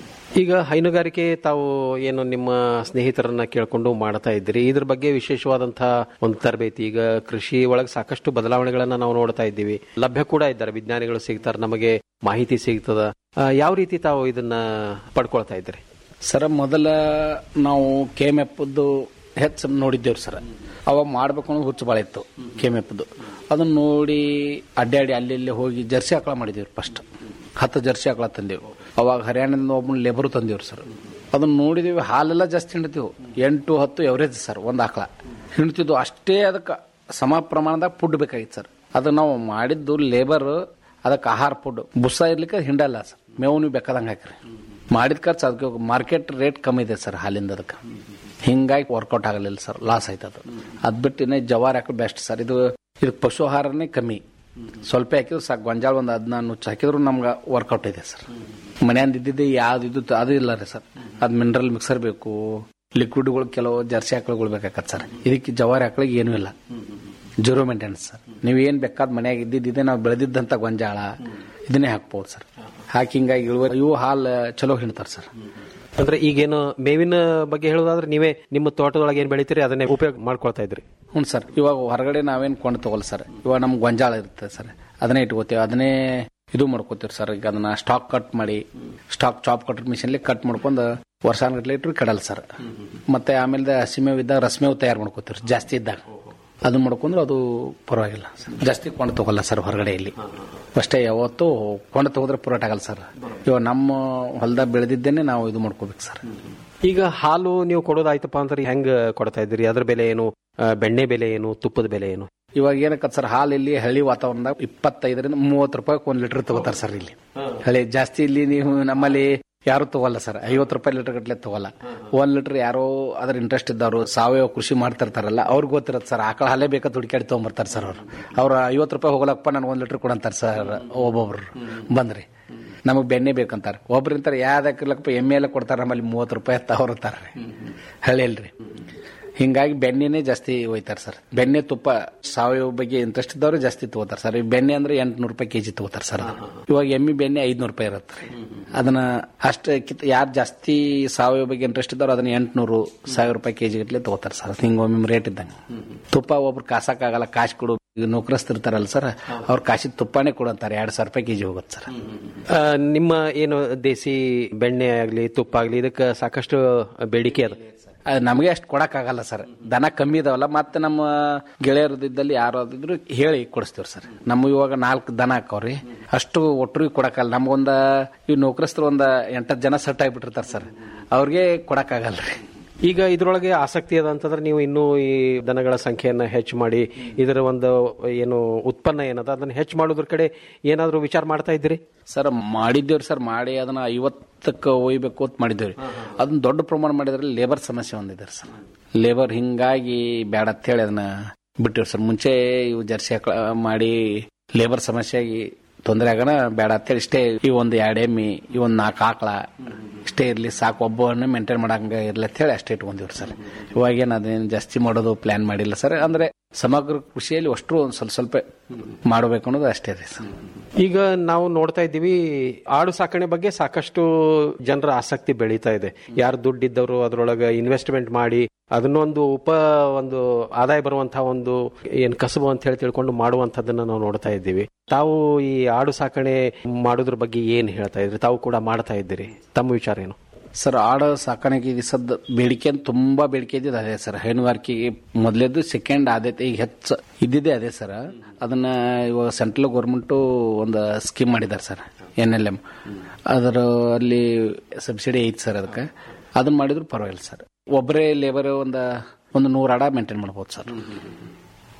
ಈಗ ಹೈನುಗಾರಿಕೆ ತಾವು ಏನು ನಿಮ್ಮ ಸ್ನೇಹಿತರನ್ನ ಕೇಳ್ಕೊಂಡು ಮಾಡ್ತಾ ಇದ್ದೀರಿ ಇದ್ರ ಬಗ್ಗೆ ವಿಶೇಷವಾದಂತಹ ಒಂದು ತರಬೇತಿ ಈಗ ಕೃಷಿ ಒಳಗೆ ಸಾಕಷ್ಟು ಬದಲಾವಣೆಗಳನ್ನ ನಾವು ನೋಡ್ತಾ ಇದ್ದೀವಿ ಲಭ್ಯ ಕೂಡ ಇದ್ದಾರೆ ವಿಜ್ಞಾನಿಗಳು ಸಿಗ್ತಾರೆ ನಮಗೆ ಮಾಹಿತಿ ಸಿಗ್ತದ ಆ, ಯಾವ ರೀತಿ ತಾವು ಇದನ್ನ ಪಡ್ಕೊಳ್ತಾ ಇದ್ದೀರಿ
ಸರ್ ಮೊದಲ ನಾವು ಕೆ ಎಮ್ ಎಫ್ದು ಹೆಚ್ಚು ನೋಡಿದ್ದೇವ್ರಿ ಸರ್ ಅವಾಗ ಮಾಡ್ಬೇಕು ಅನ್ನೋದು ಹುಚ್ಚು ಭಾಳ ಇತ್ತು ಕೆ ಎಮ್ ಎಫ್ದು ಅದನ್ನ ನೋಡಿ ಅಡ್ಡಾಡಿ ಅಲ್ಲಿ ಇಲ್ಲಿ ಹೋಗಿ ಜರ್ಸಿ ಆಕಳ ಮಾಡಿದೇವ್ರಿ ಫಸ್ಟ್ ಹತ್ತು ಜರ್ಸಿ ಆಕಳ ತಂದೇವು ಅವಾಗ ಹರಿಯಾಣದಿಂದ ಒಬ್ಬನ ಲೇಬರು ತಂದೇವ್ರಿ ಸರ್ ಅದನ್ನ ನೋಡಿದೀವಿ ಹಾಲೆಲ್ಲ ಜಾಸ್ತಿ ಹಿಂಡ್ತೀವಿ ಎಂಟು ಹತ್ತು ಎವರೇಜ್ ಸರ್ ಒಂದು ಆಕಳ ಹಿಂಡ್ತಿದ್ವು ಅಷ್ಟೇ ಅದಕ್ಕೆ ಸಮ ಪ್ರಮಾಣದಾಗ ಫುಡ್ ಬೇಕಾಗಿತ್ತು ಸರ್ ಅದು ನಾವು ಮಾಡಿದ್ದು ಲೇಬರ್ ಅದಕ್ಕೆ ಆಹಾರ ಫುಡ್ ಬುಸ್ಸ ಇರ್ಲಿಕ್ಕೆ ಹಿಂಡಲ್ಲ ಸರ್ ಮೇವು ನೀವು ಬೇಕಾದಂಗೆ ಹಾಕ್ರಿ ಮಾಡಿದ ಖರ್ಚು ಅದಕ್ಕೆ ಮಾರ್ಕೆಟ್ ರೇಟ್ ಕಮ್ಮಿ ಇದೆ ಸರ್ ಹಾಲಿಂದ ಅದಕ್ಕೆ ಹಿಂಗಾಗಿ ವರ್ಕೌಟ್ ಆಗಲಿಲ್ಲ ಸರ್ ಲಾಸ್ ಆಯ್ತು ಅದು ಅದ್ ಬಿಟ್ಟು ಇನ್ನೇ ಜವಾರಿ ಹಾಕಿ ಬೆಸ್ಟ್ ಸರ್ ಇದು ಇದಕ್ಕೆ ಪಶು ಆಹಾರನೇ ಕಮ್ಮಿ ಸ್ವಲ್ಪ ಹಾಕಿದ್ರು ಸಾಕು ಗೊಂಜಾಳ ಒಂದು ಹದಿನಾರು ನುಚ್ಚು ಹಾಕಿದ್ರು ನಮ್ಗೆ ವರ್ಕೌಟ್ ಇದೆ ಸರ್ ಮನೆಯಿಂದ ಇದ್ದಿದ್ದೆ ಯಾವ್ದು ಇದು ಅದು ಇಲ್ಲ ರೀ ಸರ್ ಅದು ಮಿನರಲ್ ಮಿಕ್ಸರ್ ಬೇಕು ಲಿಕ್ವಿಡ್ಗಳು ಕೆಲವು ಜರ್ಸಿ ಆಕಳುಗಳು ಬೇಕಾಗತ್ತೆ ಸರ್ ಇದಕ್ಕೆ ಜವಾರಿ ಆಕಳಿಗೆ ಏನೂ ಇಲ್ಲ ಜೀರೋ ಮೇಂಟೆನೆನ್ಸ್ ಸರ್ ನೀವು ಏನ್ ಬೇಕಾದ ಮನ್ಯಾಗ ಇದ್ದಿದ್ದೆ ನಾವು ಬೆಳೆದಿದ್ದಂತ ಗೊಂಜಾಳ ಇದನ್ನೇ ಹಾಕ್ಬೋದು ಸರ್ ಹಾಕಿ ಹಿಂಗಾಗಿ ಇಳುವರಿ ಇವು ಹಾಲು ಚಲೋ ಹಿಂಡ್ತಾರೆ ಸರ್
ಅಂದ್ರೆ ಈಗೇನು ಮೇವಿನ ಬಗ್ಗೆ ಹೇಳೋದಾದ್ರೆ ನೀವೇ ನಿಮ್ಮ ತೋಟದೊಳಗೆ ಏನ್ ಬೆಳಿತೀರಿ ಅದನ್ನೇ ಉಪಯೋಗ ಮಾಡ್ಕೊಳ್ತಾ ಇದ್ರಿ
ಹ್ಞೂ ಸರ್ ಇವಾಗ ಹೊರಗಡೆ ನಾವೇನು ಕೊಂಡು ತಗೋಲ್ಲ ಸರ್ ಇವಾಗ ನಮ್ಗೆ ಗೊಂಜಾಳ ಇರುತ್ತೆ ಸರ್ ಅದನ್ನೇ ಇಟ್ಕೋತೀವಿ ಅದನ್ನೇ ಇದು ಮಾಡ್ಕೋತೀವಿ ಸರ್ ಈಗ ಅದನ್ನ ಸ್ಟಾಕ್ ಕಟ್ ಮಾಡಿ ಸ್ಟಾಕ್ ಚಾಪ್ ಕಟ್ ಮಿಷನ್ಲಿ ಕಟ್ ಮಾಡ್ಕೊಂಡು ವರ್ಷಾನ್ಗಟ್ಲೆ ಇಟ್ರು ಕೆಡಲ್ಲ ಸರ್ ಮತ್ತೆ ಆಮೇಲೆ ಹಸಿಮೇವ್ ಇದ್ದಾಗ ರಸಮೇವ್ ತಯಾರು ಮಾಡ್ಕೋತೀವಿ ಜಾಸ್ತಿ ಇದ್ದಾಗ ಅದು ಮಾಡ್ಕೊಂಡ್ರೆ ಅದು ಪರವಾಗಿಲ್ಲ ಸರ್. ಜಾಸ್ತಿ ಕೊಂಡು ತಗೋಲ್ಲ ಸರ್ ಹೊರಗಡೆ ಇಲ್ಲಿ ಅಷ್ಟೇ ಯಾವತ್ತು ಕೊಂಡು ತಗೋದ್ರೆ ಪುರಾಟ ಆಗಲ್ಲ ಸರ್ ಇವಾಗ ನಮ್ಮ ಹೊಲದಾಗ ಬೆಳೆದಿದ್ದೇನೆ ನಾವು ಇದು ಮಾಡ್ಕೋಬೇಕು ಸರ್
ಈಗ ಹಾಲು ನೀವು ಕೊಡೋದಾಯ್ತಪ್ಪ ಅಂದ್ರೆ ಹೆಂಗ್ ಕೊಡ್ತಾ ಇದ್ದೀರಿ ಅದ್ರ ಬೆಲೆ ಏನು ಆ, ಬೆಣ್ಣೆ ಬೆಲೆ ಏನು ತುಪ್ಪದ ಬೆಲೆ ಏನು
ಇವಾಗ ಏನಕ್ಕತ್ ಸರ್ ಹಾಲು ಇಲ್ಲಿ ಹಳ್ಳಿ ವಾತಾವರಣದಾಗ ಇಪ್ಪತ್ತೈದರಿಂದ ಮೂವತ್ತು ರೂಪಾಯಿ ಒಂದ್ ಲೀಟರ್ ತಗೋತಾರ ಸರ್ ಇಲ್ಲಿ ಹಳ್ಳಿ ಜಾಸ್ತಿ ಇಲ್ಲಿ ನೀವು ನಮ್ಮಲ್ಲಿ ಯಾರು ತಗೋಲ್ಲ ಸರ್ ಐವತ್ತು ರೂಪಾಯಿ ಲೀಟರ್ ಗಟ್ಲೆ ತಗೋಲ್ಲ ಒಂದ್ ಲೀಟರ್ ಯಾರೋ ಅದ್ರ ಇಂಟ್ರೆಸ್ಟ್ ಇದ್ದವರು ಸಾವಯವ ಕೃಷಿ ಮಾಡ್ತಿರ್ತಾರಲ್ಲ ಅವ್ರಿಗೆ ಗೊತ್ತಿರತ್ತೆ ಸರ್ ಆಕಳ ಹಾಲೇ ಬೇಕಾದ ಹುಡುಕಾಡಿ ತಗೊಂಬರ್ತಾರೆ ಸರ್ ಅವ್ರು ಅವ್ರ ಐವತ್ತು ರೂಪಾಯಿ ಹೋಗಲಪ್ಪ ನನ್ಗೆ ಒಂದ್ ಲೀಟರ್ ಕೊಡಂತಾರೆ ಸರ್ ಒಬ್ಬೊಬ್ರು ಬಂದ್ರಿ ನಮಗ್ ಬೆಣ್ಣೆ ಬೇಕಂತಾರೆ ಒಬ್ರು ಅಂತಾರೆ ಯಾವ್ದಕ್ಕಿಲ್ಲಪ್ಪ ಎಮ್ಮೆ ಎಲ್ಲ ಕೊಡ್ತಾರ ನಮ್ಮಲ್ಲಿ ಮೂವತ್ತು ರೂಪಾಯಿ ತಗೋರ್ತಾರ ಹಳ್ಳಿಯಲ್ರಿ ಹಿಂಗಾಗಿ ಬೆಣ್ಣೆನೇ ಜಾಸ್ತಿ ಒಯ್ತಾರೆ ಸರ್ ಬೆಣ್ಣೆ ತುಪ್ಪ ಸಾವಯವ ಬಗ್ಗೆ ಇಂಟ್ರೆಸ್ಟ್ ಇದ್ದವ್ರು ಜಾಸ್ತಿ ತಗೋತಾರೆ ಸರ್ ಈ ಬೆಣ್ಣೆ ಅಂದ್ರೆ ಎಂಟ್ನೂರು ರೂಪಾಯಿ ಕೆಜಿ ತಗೋತಾರೆ ಸರ್ ಅದು. ಇವಾಗ ಎಮ್ಮಿ ಬೆಣ್ಣೆ ಐದ್ನೂರು ರೂಪಾಯಿ ಇರುತ್ತೆ ರೀ. ಅದನ್ನ ಅಷ್ಟ ಯಾರು ಜಾಸ್ತಿ ಸಾವಯವ ಬಗ್ಗೆ ಇಂಟ್ರೆಸ್ಟ್ ಇದ್ದವ್ರು ಅದನ್ನ ಎಂಟ್ನೂರು ಸಾವಿರ ರೂಪಾಯಿ ಕೆಜಿ ಗಟ್ಲೆ ತಗೋತಾರೆ ಸರ್ ಹಿಂಗೊಮ್ಮೆ ರೇಟ್ ಇದ್ದಂಗೆ ತುಪ್ಪ ಒಬ್ರು ಕಾಸಕ್ಕಾಗಲ್ಲ ಕಾಸು ಕೊಡು ಈಗ ನೌಕರಸ್ತಿರ್ತಾರಲ್ಲ ಸರ್ ಅವ್ರ ಕಾಸಿದ ತುಪ್ಪನೇ ಕೊಡಂತಾರೆ ಎರಡ್ ಸಾವಿರ ರೂಪಾಯಿ ಕೆಜಿ ಹೋಗುತ್ತೆ ಸರ್
ಆ, ನಿಮ್ಮ ಏನು ದೇಸಿ ಬೆಣ್ಣೆ ಆಗ್ಲಿ ತುಪ್ಪ ಆಗ್ಲಿ ಇದಕ್ಕೆ ಸಾಕಷ್ಟು ಬೇಡಿಕೆ ಅದ
ಅದ್ ನಮಗೆ ಅಷ್ಟು ಕೊಡಕ್ಕಾಗಲ್ಲ ಸರ್ ದನ ಕಮ್ಮಿ ಇದಾವಲ್ಲ ಮತ್ತೆ ನಮ್ಮ ಗೆಳೆಯರದಿದ್ದಲ್ಲಿ ಯಾರಾದಿದ್ರು ಹೇಳಿ ಕೊಡಿಸ್ತೀವಿ ಸರ್ ನಮ್ಮ ಇವಾಗ ನಾಲ್ಕು ದನ ಹಾಕವ್ರಿ ಅಷ್ಟು ಒಟ್ಟರಿಗೆ ಕೊಡಕ್ಕಾಗಲ್ಲ ನಮ್ಗೊಂದ ಈ ನೌಕರಸ್ಥರು ಒಂದ ಎಂಟತ್ತು ಜನ ಸೆಟ್ ಆಗಿಬಿಟ್ಟಿರ್ತಾರೆ ಸರ್ ಅವ್ರಿಗೆ ಕೊಡಕ್ಕಾಗಲ್ಲ ರೀ
ಈಗ ಇದ್ರೊಳಗೆ ಆಸಕ್ತಿ ಅದ ಅಂತಂದ್ರೆ ನೀವು ಇನ್ನೂ ಈ ದನಗಳ ಸಂಖ್ಯೆಯನ್ನ ಹೆಚ್ಚು ಮಾಡಿ ಇದರ ಒಂದು ಏನು ಉತ್ಪನ್ನ ಏನದ ಅದನ್ನ ಹೆಚ್ಚು ಮಾಡೋದ್ರ ಕಡೆ ಏನಾದ್ರೂ ವಿಚಾರ ಮಾಡ್ತಾ ಇದ್ದೀರಿ
ಸರ್ ಮಾಡಿದ್ದೇವ್ರಿ ಸರ್ ಮಾಡಿ ಅದನ್ನ ಐವತ್ತಕ್ಕೆ ಒಯ್ಬೇಕು ಅಂತ ಮಾಡಿದ್ದೇವ್ರಿ ಅದನ್ನ ದೊಡ್ಡ ಪ್ರಮಾಣ ಮಾಡಿದ್ರೆ ಲೇಬರ್ ಸಮಸ್ಯೆ ಒಂದಿದೆ ಸರ್ ಲೇಬರ್ ಹಿಂಗಾಗಿ ಬೇಡ ಅಂತ ಹೇಳಿ ಅದನ್ನ ಬಿಟ್ಟಿವ್ರಿ ಸರ್ ಮುಂಚೆ ಇವು ಜರ್ಸಿ ಹಾಕ್ಳ ಮಾಡಿ ಲೇಬರ್ ಸಮಸ್ಯೆ ಆಗಿ ತೊಂದರೆ ಆಗೋಣ ಬೇಡ ಅಂತೇಳಿ ಇಷ್ಟೇ ಈ ಒಂದು ಎರಡು ಎಮ್ಮಿ ಈ ಒಂದು ನಾಲ್ಕು ಆಕಳ ಇಷ್ಟೇ ಇರ್ಲಿ ಸಾಕು ಒಬ್ಬವನ್ನ ಮೇಂಟೈನ್ ಮಾಡಂಗ ಇರ್ಲಿ ಅಂತ ಹೇಳಿ ಅಷ್ಟೇ ಇಟ್ಕೊಂಡಿವ್ರಿ ಸರ್ ಇವಾಗೇನು ಅದೇನು ಜಾಸ್ತಿ ಮಾಡೋದು ಪ್ಲಾನ್ ಮಾಡಿಲ್ಲ ಸರ್ ಅಂದ್ರೆ ಸಮಗ್ರ ಕೃಷಿಯಲ್ಲಿ ಅಷ್ಟು ಒಂದು ಸ್ವಲ್ಪ ಸ್ವಲ್ಪ ಮಾಡಬೇಕು ಅನ್ನೋದು ಅಷ್ಟೇ ರೀ ಸರ್
ಈಗ ನಾವು ನೋಡ್ತಾ ಇದ್ದೀವಿ ಆಡು ಸಾಕಣೆ ಬಗ್ಗೆ ಸಾಕಷ್ಟು ಜನರ ಆಸಕ್ತಿ ಬೆಳೀತಾ ಇದೆ ಯಾರು ದುಡ್ಡಿದ್ದವರು ಅದರೊಳಗೆ ಇನ್ವೆಸ್ಟ್ಮೆಂಟ್ ಮಾಡಿ ಅದನ್ನೊಂದು ಉಪ ಒಂದು ಆದಾಯ ಬರುವಂತಹ ಒಂದು ಏನ್ ಕಸಬು ಅಂತ ಹೇಳಿ ತಿಳ್ಕೊಂಡು ಮಾಡುವಂತದನ್ನ ನಾವು ನೋಡ್ತಾ ಇದ್ದೀವಿ ತಾವು ಈ ಆಡು ಸಾಕಣೆ ಮಾಡೋದ್ರ ಬಗ್ಗೆ ಏನ್ ಹೇಳ್ತಾ ಇದ್ರಿ ತಾವು ಕೂಡ ಮಾಡ್ತಾ ಇದ್ದೀರಿ ತಮ್ಮ ವಿಚಾರ ಏನು
ಸರ್ ಆಡ ಸಾಕಾಣಿಕೆಗೆ ಸದ್ದ ಬೇಡಿಕೆ ಅಂತ ತುಂಬಾ ಬೇಡಿಕೆ ಇದ್ದಿದ್ದು ಅದೇ ಸರ್ ಹೈನುಗಾರಿಕೆಗೆ ಮೊದಲೇದು ಸೆಕೆಂಡ್ ಆದ್ಯತೆ ಈಗ ಹೆಚ್ಚು ಇದ್ದಿದ್ದೇ ಅದೇ ಸರ್ ಅದನ್ನ ಇವಾಗ ಸೆಂಟ್ರಲ್ ಗೌರ್ಮೆಂಟು ಒಂದು ಸ್ಕೀಮ್ ಮಾಡಿದ್ದಾರೆ ಸರ್ ಎನ್ ಎಲ್ ಎಂ ಅದರ ಅಲ್ಲಿ ಸಬ್ಸಿಡಿ ಐತಿ ಸರ್ ಅದಕ್ಕೆ ಅದನ್ನ ಮಾಡಿದ್ರು ಪರವಾಗಿಲ್ಲ ಸರ್ ಒಬ್ಬರೇ ಲೇಬರ್ ಒಂದು ಒಂದು ನೂರು ಆಡ ಮೇಂಟೈನ್ ಮಾಡ್ಬೋದು ಸರ್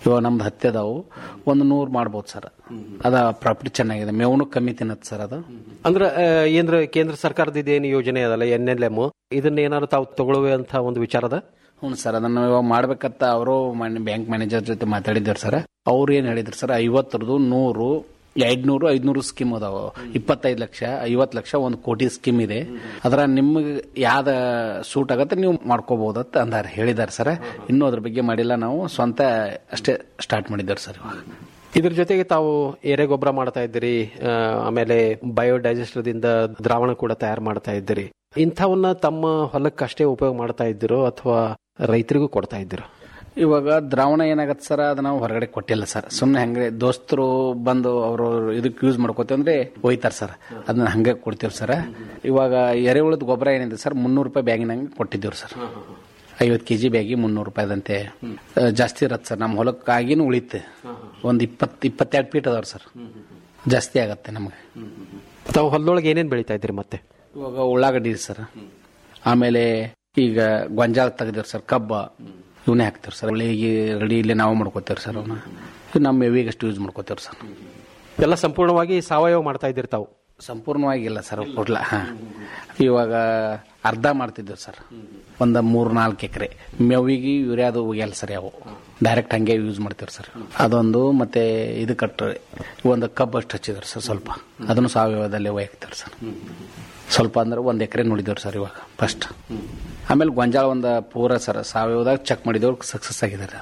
ಇವಾಗ ನಮ್ದು ಹತ್ತಿ ಅದಾವು ಒಂದು ನೂರು ಮಾಡ್ಬೋದು ಸರ್ ಅದ ಪ್ರಾಫಿಟ್ ಚೆನ್ನಾಗಿದೆ ಮೇವನು ಕಮ್ಮಿ ತಿನ್ನತ್ತೆ ಸರ್ ಅದು
ಅಂದ್ರೆ ಆ, ಏನ್ರ ಕೇಂದ್ರ ಸರ್ಕಾರದ ಇದೇನು ಯೋಜನೆ ಅದಲ್ಲ ಎನ್ ಎಲ್ ಎಂ ಇದನ್ನ ಏನಾದ್ರು ತಾವು ತಗೊಳ್ಳುವಂತ ಒಂದು ವಿಚಾರದ
ಹ್ಞೂ ಸರ್ ಅದನ್ನ ಇವಾಗ ಮಾಡ್ಬೇಕಂತ ಅವರು ಬ್ಯಾಂಕ್ ಮ್ಯಾನೇಜರ್ ಜೊತೆ ಮಾತಾಡಿದ್ದಾರೆ ಸರ್ ಅವ್ರು ಏನ್ ಹೇಳಿದ್ರು ಸರ್ ಐವತ್ತರದು ನೂರು ಐದ್ನೂರು ಐದ್ನೂರು ಸ್ಕೀಮ್ ಅದಾವ ಇಪ್ಪತ್ತೈದು ಲಕ್ಷ ಐವತ್ತು ಲಕ್ಷ ಒಂದು ಕೋಟಿ ಸ್ಕೀಮ್ ಇದೆ ಅದರ ನಿಮ್ಗೆ ಯಾವ್ದ ಸೂಟ್ ಆಗತ್ತೆ ನೀವು ಮಾಡ್ಕೋಬಹುದತ್ತ ಅಂದಾರೆ ಹೇಳಿದಾರೆ ಸರ್ ಇನ್ನೂ ಅದ್ರ ಬಗ್ಗೆ ಮಾಡಿಲ್ಲ ನಾವು ಸ್ವಂತ ಅಷ್ಟೇ ಸ್ಟಾರ್ಟ್ ಮಾಡಿದ್ದಾರೆ ಸರ್ ಇವಾಗ
ಇದ್ರ ಜೊತೆಗೆ ತಾವು ಎರೆ ಗೊಬ್ಬರ ಮಾಡ್ತಾ ಇದ್ದೀರಿ ಆ, ಆಮೇಲೆ ಬಯೋಡೈಜೆಸ್ಟರ್ದಿಂದ ದ್ರಾವಣ ಕೂಡ ತಯಾರು ಮಾಡ್ತಾ ಇದ್ದೀರಿ ಇಂಥವನ್ನ ತಮ್ಮ ಹೊಲಕ್ಕಷ್ಟೇ ಉಪಯೋಗ ಮಾಡ್ತಾ ಇದ್ದೀರೋ ಅಥವಾ ರೈತರಿಗೂ ಕೊಡ್ತಾ ಇದ್ದೀರೋ
ಇವಾಗ ದ್ರಾವಣ ಏನಾಗತ್ತೆ ಸರ್ ಅದು ನಾವು ಹೊರಗಡೆ ಕೊಟ್ಟಿಲ್ಲ ಸರ್ ಸುಮ್ಮನೆ ಹಂಗೆ ದೋಸ್ತರು ಬಂದು ಅವರು ಇದಕ್ಕೆ ಯೂಸ್ ಮಾಡ್ಕೋತೀವಿ ಅಂದ್ರೆ ಒಯ್ತಾರೆ ಸರ್ ಅದನ್ನ ಹಂಗೆ ಕೊಡ್ತೀವಿ ಸರ್ ಇವಾಗ ಎರೆಹುಳದ ಗೊಬ್ಬರ ಏನಿದೆ ಸರ್ ಮುನ್ನೂರು ರೂಪಾಯಿ ಬ್ಯಾಗಿನಂಗೆ ಕೊಟ್ಟಿದ್ದೀವಿ ಸರ್ ಐವತ್ತು ಕೆಜಿ ಬ್ಯಾಗಿ ಮುನ್ನೂರು ರೂಪಾಯಿದಂತೆ ಆ, ಜಾಸ್ತಿ ಇರತ್ತೆ ಸರ್ ನಮ್ಮ ಹೊಲಕ್ಕಾಗಿನೂ ಉಳಿತೆ ಒಂದು ಇಪ್ಪತ್ತು ಇಪ್ಪತ್ತೆರಡು ಫೀಟ್ ಅದಾವ್ರಿ ಸರ್ ಜಾಸ್ತಿ ಆಗತ್ತೆ ನಮಗೆ
ತಾವು ಹೊಲದೊಳಗೆ ಏನೇನು ಬೆಳಿತಾ ಇದ್ದೀರಿ ಮತ್ತೆ
ಇವಾಗ ಉಳ್ಳಾಗಡ್ಡಿ ಇದೆ ಸರ್ ಆಮೇಲೆ ಈಗ ಗೊಂಜಾಳ ತೆಗ್ದಿವ್ರಿ ಸರ್ ಕಬ್ಬ ಇವನ್ನೇ ಹಾಕ್ತಿವ್ರಿ ಸರ್ ಒಳ್ಳೆಗೆ ರೆಡಿ ಇಲ್ಲೇ ನಾವು ಮಾಡ್ಕೋತೀವಿ ಸರ್ ಅವನ್ನ ನಮ್ಮ ಮೇವಿಗೆ ಅಷ್ಟು ಯೂಸ್ ಮಾಡ್ಕೋತೀವಿ ಸರ್
ಎಲ್ಲ ಸಂಪೂರ್ಣವಾಗಿ ಸಾವಯವ ಮಾಡ್ತಾ ಇದ್ದೀರಿ ತಾವು
ಸಂಪೂರ್ಣವಾಗಿ ಇಲ್ಲ ಸರ್ ಕೊಡ್ಲ ಹಾ ಇವಾಗ ಅರ್ಧ ಮಾಡ್ತಿದ್ದೇವೆ ಸರ್ ಒಂದು ಮೂರ್ ನಾಲ್ಕು ಎಕರೆ ಮೇವಿಗೆ ಯೂರಿಯಾದು ಒಗ್ಯಲ್ಲ ಸರ್ ಯಾವ ಡೈರೆಕ್ಟ್ ಹಂಗೆ ಯೂಸ್ ಮಾಡ್ತೀವಿ ಸರ್ ಅದೊಂದು ಮತ್ತೆ ಇದು ಕಟ್ಟ ಒಂದು ಕಬ್ಬು ಅಷ್ಟು ಹಚ್ಚಿದ್ರು ಸರ್ ಸ್ವಲ್ಪ ಅದನ್ನು ಸಾವಯವದಲ್ಲೇ ಒಯ್ಯಕ್ತಾರೆ ಸರ್ ಸ್ವಲ್ಪ ಅಂದ್ರೆ ಒಂದ್ ಎಕರೆ ನೋಡಿದೇವ್ರಿ ಸರ್ ಇವಾಗ ಫಸ್ಟ್ ಆಮೇಲೆ ಗೊಂಜಾಳ ಒಂದು ಪೂರ ಸರ್ ಸಾವಯವದಾಗ ಚೆಕ್ ಮಾಡಿದವ್ರು ಸಕ್ಸಸ್ ಆಗಿದ್ದಾರೆ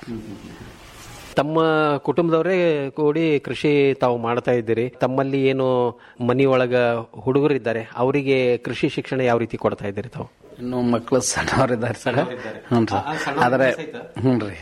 ತಮ್ಮ ಕುಟುಂಬದವರೇ ಕೂಡಿ ಕೃಷಿ ತಾವು ಮಾಡ್ತಾ ಇದ್ದೀರಿ ತಮ್ಮಲ್ಲಿ ಏನು ಮನಿ ಒಳಗ ಹುಡುಗರಿದ್ದಾರೆ ಅವರಿಗೆ ಕೃಷಿ ಶಿಕ್ಷಣ ಯಾವ ರೀತಿ ಕೊಡ್ತಾ ಇದ್ದೀರಿ ತಾವು
ಇನ್ನು ಮಕ್ಕಳು ಸಣ್ಣವರಿದ್ದಾರೆ ಸರ್ ಹ್ಞೂ ಆದ್ರೆ ಹ್ಞೂ ರೀ